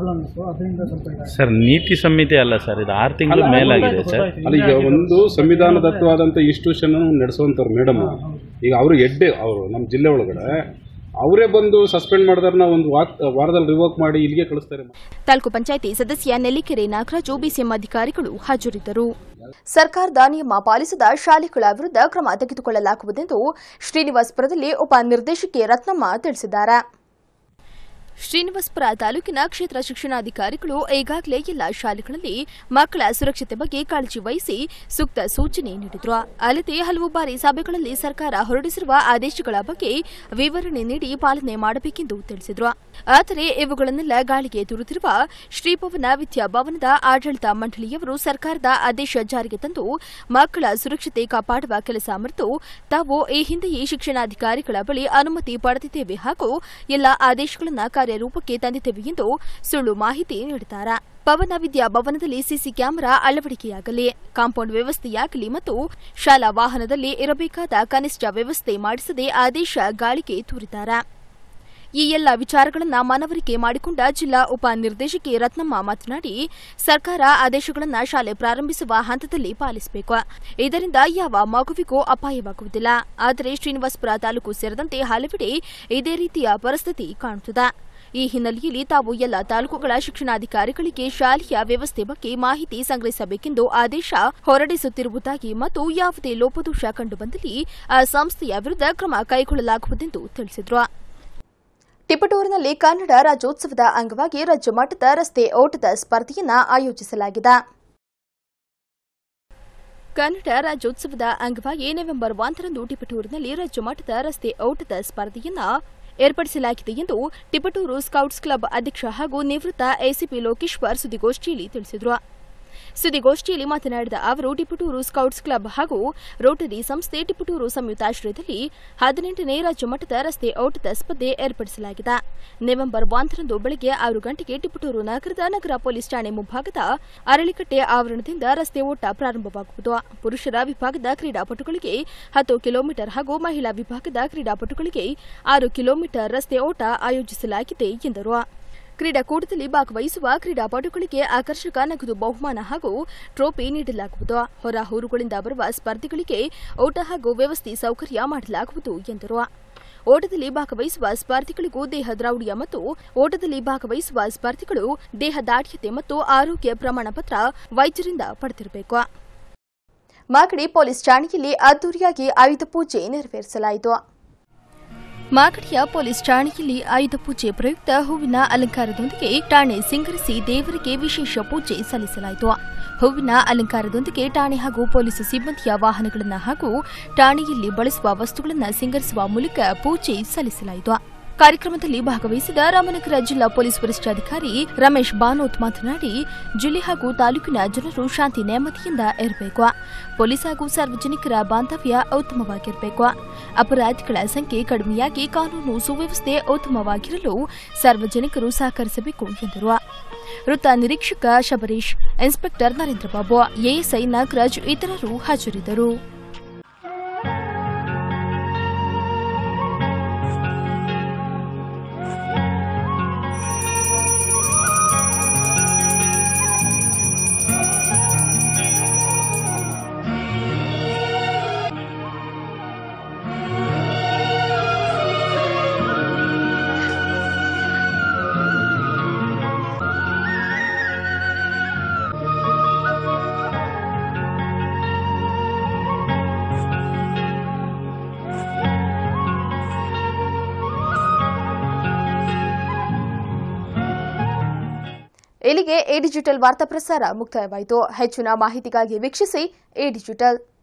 ಬಗ್ಗೆ ಸರ್ ನೀತಿ ಸಂಹಿತೆ ಅಲ್ಲ ಸರ್ ಇದು ಆರು ತಿಂಗಳು ಮೇಲಾಗಿದೆ ಸರ್ ಅಲ್ಲ ಈಗ ಒಂದು ಸಂವಿಧಾನದತ್ತವಾದಂಥ ಇನ್ಸ್ಟಿಟ್ಯೂಷನ್ ನಡೆಸುವಂಥವ್ರು ಮೇಡಮ್ ಈಗ ಅವರು ಎಡ್ಡೆ ಅವರು ನಮ್ಮ ಜಿಲ್ಲೆ ಒಳಗಡೆ ಅವರೇ ಬಂದು ಸಸ್ಪೆಂಡ್ ಮಾಡಿದ್ರೆ ಒಂದು ವಾಕ್- ವಾರದಲ್ಲಿ ರಿವೋಕ್ ಮಾಡಿ ಇಲ್ಲಿಗೆ ಕಳಿಸ್ತಾರೆ ತಾಲೂಕು ಪಂಚಾಯಿತಿ ಸದಸ್ಯ ನೆಲ್ಲಿಕೆರೆ ನಾಗರಾಜು ಬಿಸಿಎಂ ಅಧಿಕಾರಿಗಳು ಹಾಜರಿದ್ದರು ಸರ್ಕಾರದ ನಿಯಮ ಪಾಲಿಸದ ಶಾಲೆಗಳ ವಿರುದ್ಧ ಕ್ರಮ ತೆಗೆದುಕೊಳ್ಳಲಾಗುವುದೆಂದು ಶ್ರೀನಿವಾಸಪುರದಲ್ಲಿ ಉಪ ನಿರ್ದೇಶಕಿ ರತ್ನಮ್ಮ ತಿಳಿಸಿದ್ದಾರೆ ಶ್ರೀನಿವಾಸಪುರ ತಾಲೂಕಿನ ಕ್ಷೇತ್ರ ಶಿಕ್ಷಣಾಧಿಕಾರಿಗಳು ಈಗಾಗಲೇ ಎಲ್ಲ ಶಾಲೆಗಳಲ್ಲಿ ಮಕ್ಕಳ ಸುರಕ್ಷತೆ ಬಗ್ಗೆ ಕಾಳಜಿ ವಹಿಸಿ ಸೂಕ್ತ ಸೂಚನೆ ನೀಡಿದ್ರು ಅಲ್ಲದೆ ಹಲವು ಬಾರಿ ಸಭೆಗಳಲ್ಲಿ ಸರ್ಕಾರ ಹೊರಡಿಸಿರುವ ಆದೇಶಗಳ ಬಗ್ಗೆ ವಿವರಣೆ ನೀಡಿ ಪಾಲನೆ ಮಾಡಬೇಕೆಂದು ತಿಳಿಸಿದ್ರು ಆದರೆ ಇವುಗಳನ್ನೆಲ್ಲ ಗಾಳಿಗೆ ತುರುತ್ತಿರುವ ಶ್ರೀಭವನ ವಿದ್ಯಾಭವನದ ಆಡಳಿತ ಮಂಡಳಿಯವರು ಸರ್ಕಾರದ ಆದೇಶ ಜಾರಿಗೆ ತಂದು ಮಕ್ಕಳ ಸುರಕ್ಷತೆ ಕಾಪಾಡುವ ಕೆಲಸ ಮರೆತು ತಾವು ಈ ಹಿಂದೆಯೇ ಶಿಕ್ಷಣಾಧಿಕಾರಿಗಳ ಬಳಿ ಅನುಮತಿ ಪಡೆದಿದ್ದೇವೆ ಹಾಗೂ ಎಲ್ಲ ಆದೇಶಗಳನ್ನು ಕಾರ್ಯರೂಪಕ್ಕೆ ತಂದಿದ್ದೇವೆ ಎಂದು ಸುಳ್ಳು ಮಾಹಿತಿ ನೀಡಿದ್ದಾರೆ ಪವನ ವಿದ್ಯಾಭವನದಲ್ಲಿ ಸಿಸಿ ಕ್ಯಾಮೆರಾ ಅಳವಡಿಕೆಯಾಗಲಿ ಕಾಂಪೌಂಡ್ ವ್ಯವಸ್ಥೆಯಾಗಲಿ ಮತ್ತು ಶಾಲಾ ವಾಹನದಲ್ಲಿ ಇರಬೇಕಾದ ಕನಿಷ್ಠ ವ್ಯವಸ್ಥೆ ಮಾಡಿಸದೆ ಆದೇಶ ಗಾಳಿಗೆ ತೂರಿದ್ದಾರೆ ಈ ಎಲ್ಲ ವಿಚಾರಗಳನ್ನ ಮನವರಿಕೆ ಮಾಡಿಕೊಂಡ ಜಿಲ್ಲಾ ಉಪ ನಿರ್ದೇಶಕಿ ರತ್ನಮ್ಮ ಮಾತನಾಡಿ ಸರ್ಕಾರ ಆದೇಶಗಳನ್ನು ಶಾಲೆ ಪ್ರಾರಂಭಿಸುವ ಹಂತದಲ್ಲಿ ಪಾಲಿಸಬೇಕು ಇದರಿಂದ ಯಾವ ಮಗುವಿಗೂ ಅಪಾಯವಾಗುವುದಿಲ್ಲ ಆದರೆ ಶ್ರೀನಿವಾಸಪುರ ತಾಲೂಕು ಸೇರಿದಂತೆ ಹಲವೆಡೆ ಇದೇ ರೀತಿಯ ಪರಿಸ್ಥಿತಿ ಕಾಣುತ್ತಿದೆ ಈ ಹಿನ್ನೆಲೆಯಲ್ಲಿ ತಾವು ಎಲ್ಲ ತಾಲೂಕುಗಳ ಶಿಕ್ಷಣಾಧಿಕಾರಿಗಳಿಗೆ ಶಾಲೆಯ ವ್ಯವಸ್ಥೆ ಬಗ್ಗೆ ಮಾಹಿತಿ ಸಂಗ್ರಹಿಸಬೇಕೆಂದು ಆದೇಶ ಹೊರಡಿಸುತ್ತಿರುವುದಾಗಿ ಮತ್ತು ಯಾವುದೇ ಲೋಪದೋಷ ಕಂಡುಬಂದಲ್ಲಿ ಆ ಸಂಸ್ಥೆಯ ವಿರುದ್ಧ ಕ್ರಮ ಕೈಗೊಳ್ಳಲಾಗುವುದೆಂದು ತಿಳಿಸಿದರು ಟಿಪಟೂರಿನಲ್ಲಿ ಕನ್ನಡ ರಾಜ್ಯೋತ್ಸವದ ಅಂಗವಾಗಿ ರಾಜ್ಯ ಮಟ್ಟದ ರಸ್ತೆ ಓಟದ ಸ್ಪರ್ಧೆಯನ್ನ ಆಯೋಜಿಸಲಾಗಿದೆ ಕನ್ನಡ ರಾಜ್ಯೋತ್ಸವದ ಅಂಗವಾಗಿ ನವೆಂಬರ್ ಒಂದರಂದು ಟಿಪಟೂರಿನಲ್ಲಿ ರಾಜ್ಯ ಮಟ್ಟದ ರಸ್ತೆ ಓಟದ ಸ್ಪರ್ಧೆಯನ್ನ ಏರ್ಪಡಿಸಲಾಗಿದೆ ಎಂದು ಟಿಪಟೂರು ಸ್ಕೌಟ್ಸ್ ಕ್ಲಬ್ ಅಧ್ಯಕ್ಷ ಹಾಗೂ ನಿವೃತ್ತ ಎಸಿಪಿ ಲೋಕೇಶ್ವರ್ ಸುದ್ದಿಗೋಷ್ಠಿಯಲ್ಲಿ ತಿಳಿಸಿದರು ಸುದ್ದಿಗೋಷ್ಠಿಯಲ್ಲಿ ಮಾತನಾಡಿದ ಅವರು ಟಿಪಟೂರು ಸ್ಕೌಟ್ಸ್ ಕ್ಲಬ್ ಹಾಗೂ ರೋಟರಿ ಸಂಸ್ಥೆ ಟಿಪಟೂರು ಸಂಯುಕ್ತಾಶ್ರಯದಲ್ಲಿ ಹದಿನೆಂಟನೇ ರಾಜ್ಯ ಮಟ್ಟದ ರಸ್ತೆ ಓಟದ ಸ್ಪರ್ಧೆ ಏರ್ಪಡಿಸಲಾಗಿದೆ ನವೆಂಬರ್ ಒಂದರಂದು ಬೆಳಗ್ಗೆ ಆರು ಗಂಟೆಗೆ ಟಿಪಟೂರು ನಗರದ ನಗರ ಪೊಲೀಸ್ ಠಾಣೆ ಮುಂಭಾಗದ ಅರಳಿಕಟ್ಟೆ ಆವರಣದಿಂದ ರಸ್ತೆ ಓಟ ಪ್ರಾರಂಭವಾಗುವುದು ಪುರುಷರ ವಿಭಾಗದ ಕ್ರೀಡಾಪಟುಗಳಿಗೆ ಹತ್ತು ಕಿಲೋಮೀಟರ್ ಹಾಗೂ ಮಹಿಳಾ ವಿಭಾಗದ ಕ್ರೀಡಾಪಟುಗಳಿಗೆ ಆರು ಕಿಲೋಮೀಟರ್ ರಸ್ತೆ ಓಟ ಆಯೋಜಿಸಲಾಗಿದೆ ಎಂದರು ಕ್ರೀಡಾಕೂಟದಲ್ಲಿ ಭಾಗವಹಿಸುವ ಕ್ರೀಡಾಪಟುಗಳಿಗೆ ಆಕರ್ಷಕ ನಗದು ಬಹುಮಾನ ಹಾಗೂ ಟ್ರೋಫಿ ನೀಡಲಾಗುವುದು ಹೊರ ಊರುಗಳಿಂದ ಬರುವ ಸ್ಪರ್ಧಿಗಳಿಗೆ ಓಟ ಹಾಗೂ ವ್ಯವಸ್ಥೆ ಸೌಕರ್ಯ ಮಾಡಲಾಗುವುದು ಎಂದರು ಓಟದಲ್ಲಿ ಭಾಗವಹಿಸುವ ಸ್ಪರ್ಧಿಗಳಿಗೂ ದೇಹ ದ್ರೌಢ್ಯ ಮತ್ತು ಓಟದಲ್ಲಿ ಭಾಗವಹಿಸುವ ಸ್ಪರ್ಧಿಗಳು ದೇಹ ದಾಢ್ಯತೆ ಮತ್ತು ಆರೋಗ್ಯ ಪ್ರಮಾಣ ಪತ್ರ ವೈದ್ಯರಿಂದ ಪಡೆದಿರಬೇಕು ಮಾಗಡಿ ಪೊಲೀಸ್ ಠಾಣೆಯಲ್ಲಿ ಅದ್ದೂರಿಯಾಗಿ ಆಯುಧ ಪೂಜೆ ನೆರವೇರಿಸಲಾಯಿತು ಮಾಗಡಿಯ ಪೊಲೀಸ್ ಠಾಣೆಯಲ್ಲಿ ಆಯುಧ ಪೂಜೆ ಪ್ರಯುಕ್ತ ಹೂವಿನ ಅಲಂಕಾರದೊಂದಿಗೆ ಠಾಣೆ ಸಿಂಗರಿಸಿ ದೇವರಿಗೆ ವಿಶೇಷ ಪೂಜೆ ಸಲ್ಲಿಸಲಾಯಿತು ಹೂವಿನ ಅಲಂಕಾರದೊಂದಿಗೆ ಠಾಣೆ ಹಾಗೂ ಪೊಲೀಸ್ ಸಿಬ್ಬಂದಿಯ ವಾಹನಗಳನ್ನು ಹಾಗೂ ಠಾಣೆಯಲ್ಲಿ ಬಳಸುವ ವಸ್ತುಗಳನ್ನು ಸಿಂಗರಿಸುವ ಮೂಲಕ ಪೂಜೆ ಸಲ್ಲಿಸಲಾಯಿತು ಕಾರ್ಯಕ್ರಮದಲ್ಲಿ ಭಾಗವಹಿಸಿದ ರಾಮನಗರ ಜಿಲ್ಲಾ ಪೊಲೀಸ್ ವರಿಷ್ಠಾಧಿಕಾರಿ ರಮೇಶ್ ಬಾನೋತ್ ಮಾತನಾಡಿ ಜಿಲ್ಲೆ ಹಾಗೂ ತಾಲೂಕಿನ ಜನರು ಶಾಂತಿ ನೆಮ್ಮದಿಯಿಂದ ಇರಬೇಕು ಪೊಲೀಸ್ ಹಾಗೂ ಸಾರ್ವಜನಿಕರ ಬಾಂಧವ್ಯ ಉತ್ತಮವಾಗಿರಬೇಕು ಅಪರಾಧಿಗಳ ಸಂಖ್ಯೆ ಕಡಿಮೆಯಾಗಿ ಕಾನೂನು ಸುವ್ಯವಸ್ಥೆ ಉತ್ತಮವಾಗಿರಲು ಸಾರ್ವಜನಿಕರು ಸಹಕರಿಸಬೇಕು ಎಂದರು ವೃತ್ತ ನಿರೀಕ್ಷಕ ಶಬರೀಶ್ ಇನ್ಸ್ಪೆಕ್ಟರ್ ನರೇಂದ್ರ ಬಾಬು ಎಎಸ್ಐ ನಾಗರಾಜ್ ಇತರರು ಹಾಜರಿದ್ದರು ಇಲ್ಲಿಗೆ ಎ ಡಿಜಿಟಲ್ ವಾರ್ತಾ ಪ್ರಸಾರ ಮುಕ್ತಾಯವಾಯಿತು ಹೆಚ್ಚಿನ ಮಾಹಿತಿಗಾಗಿ ವೀಕ್ಷಿಸಿ ಎ ಡಿಜಿಟಲ್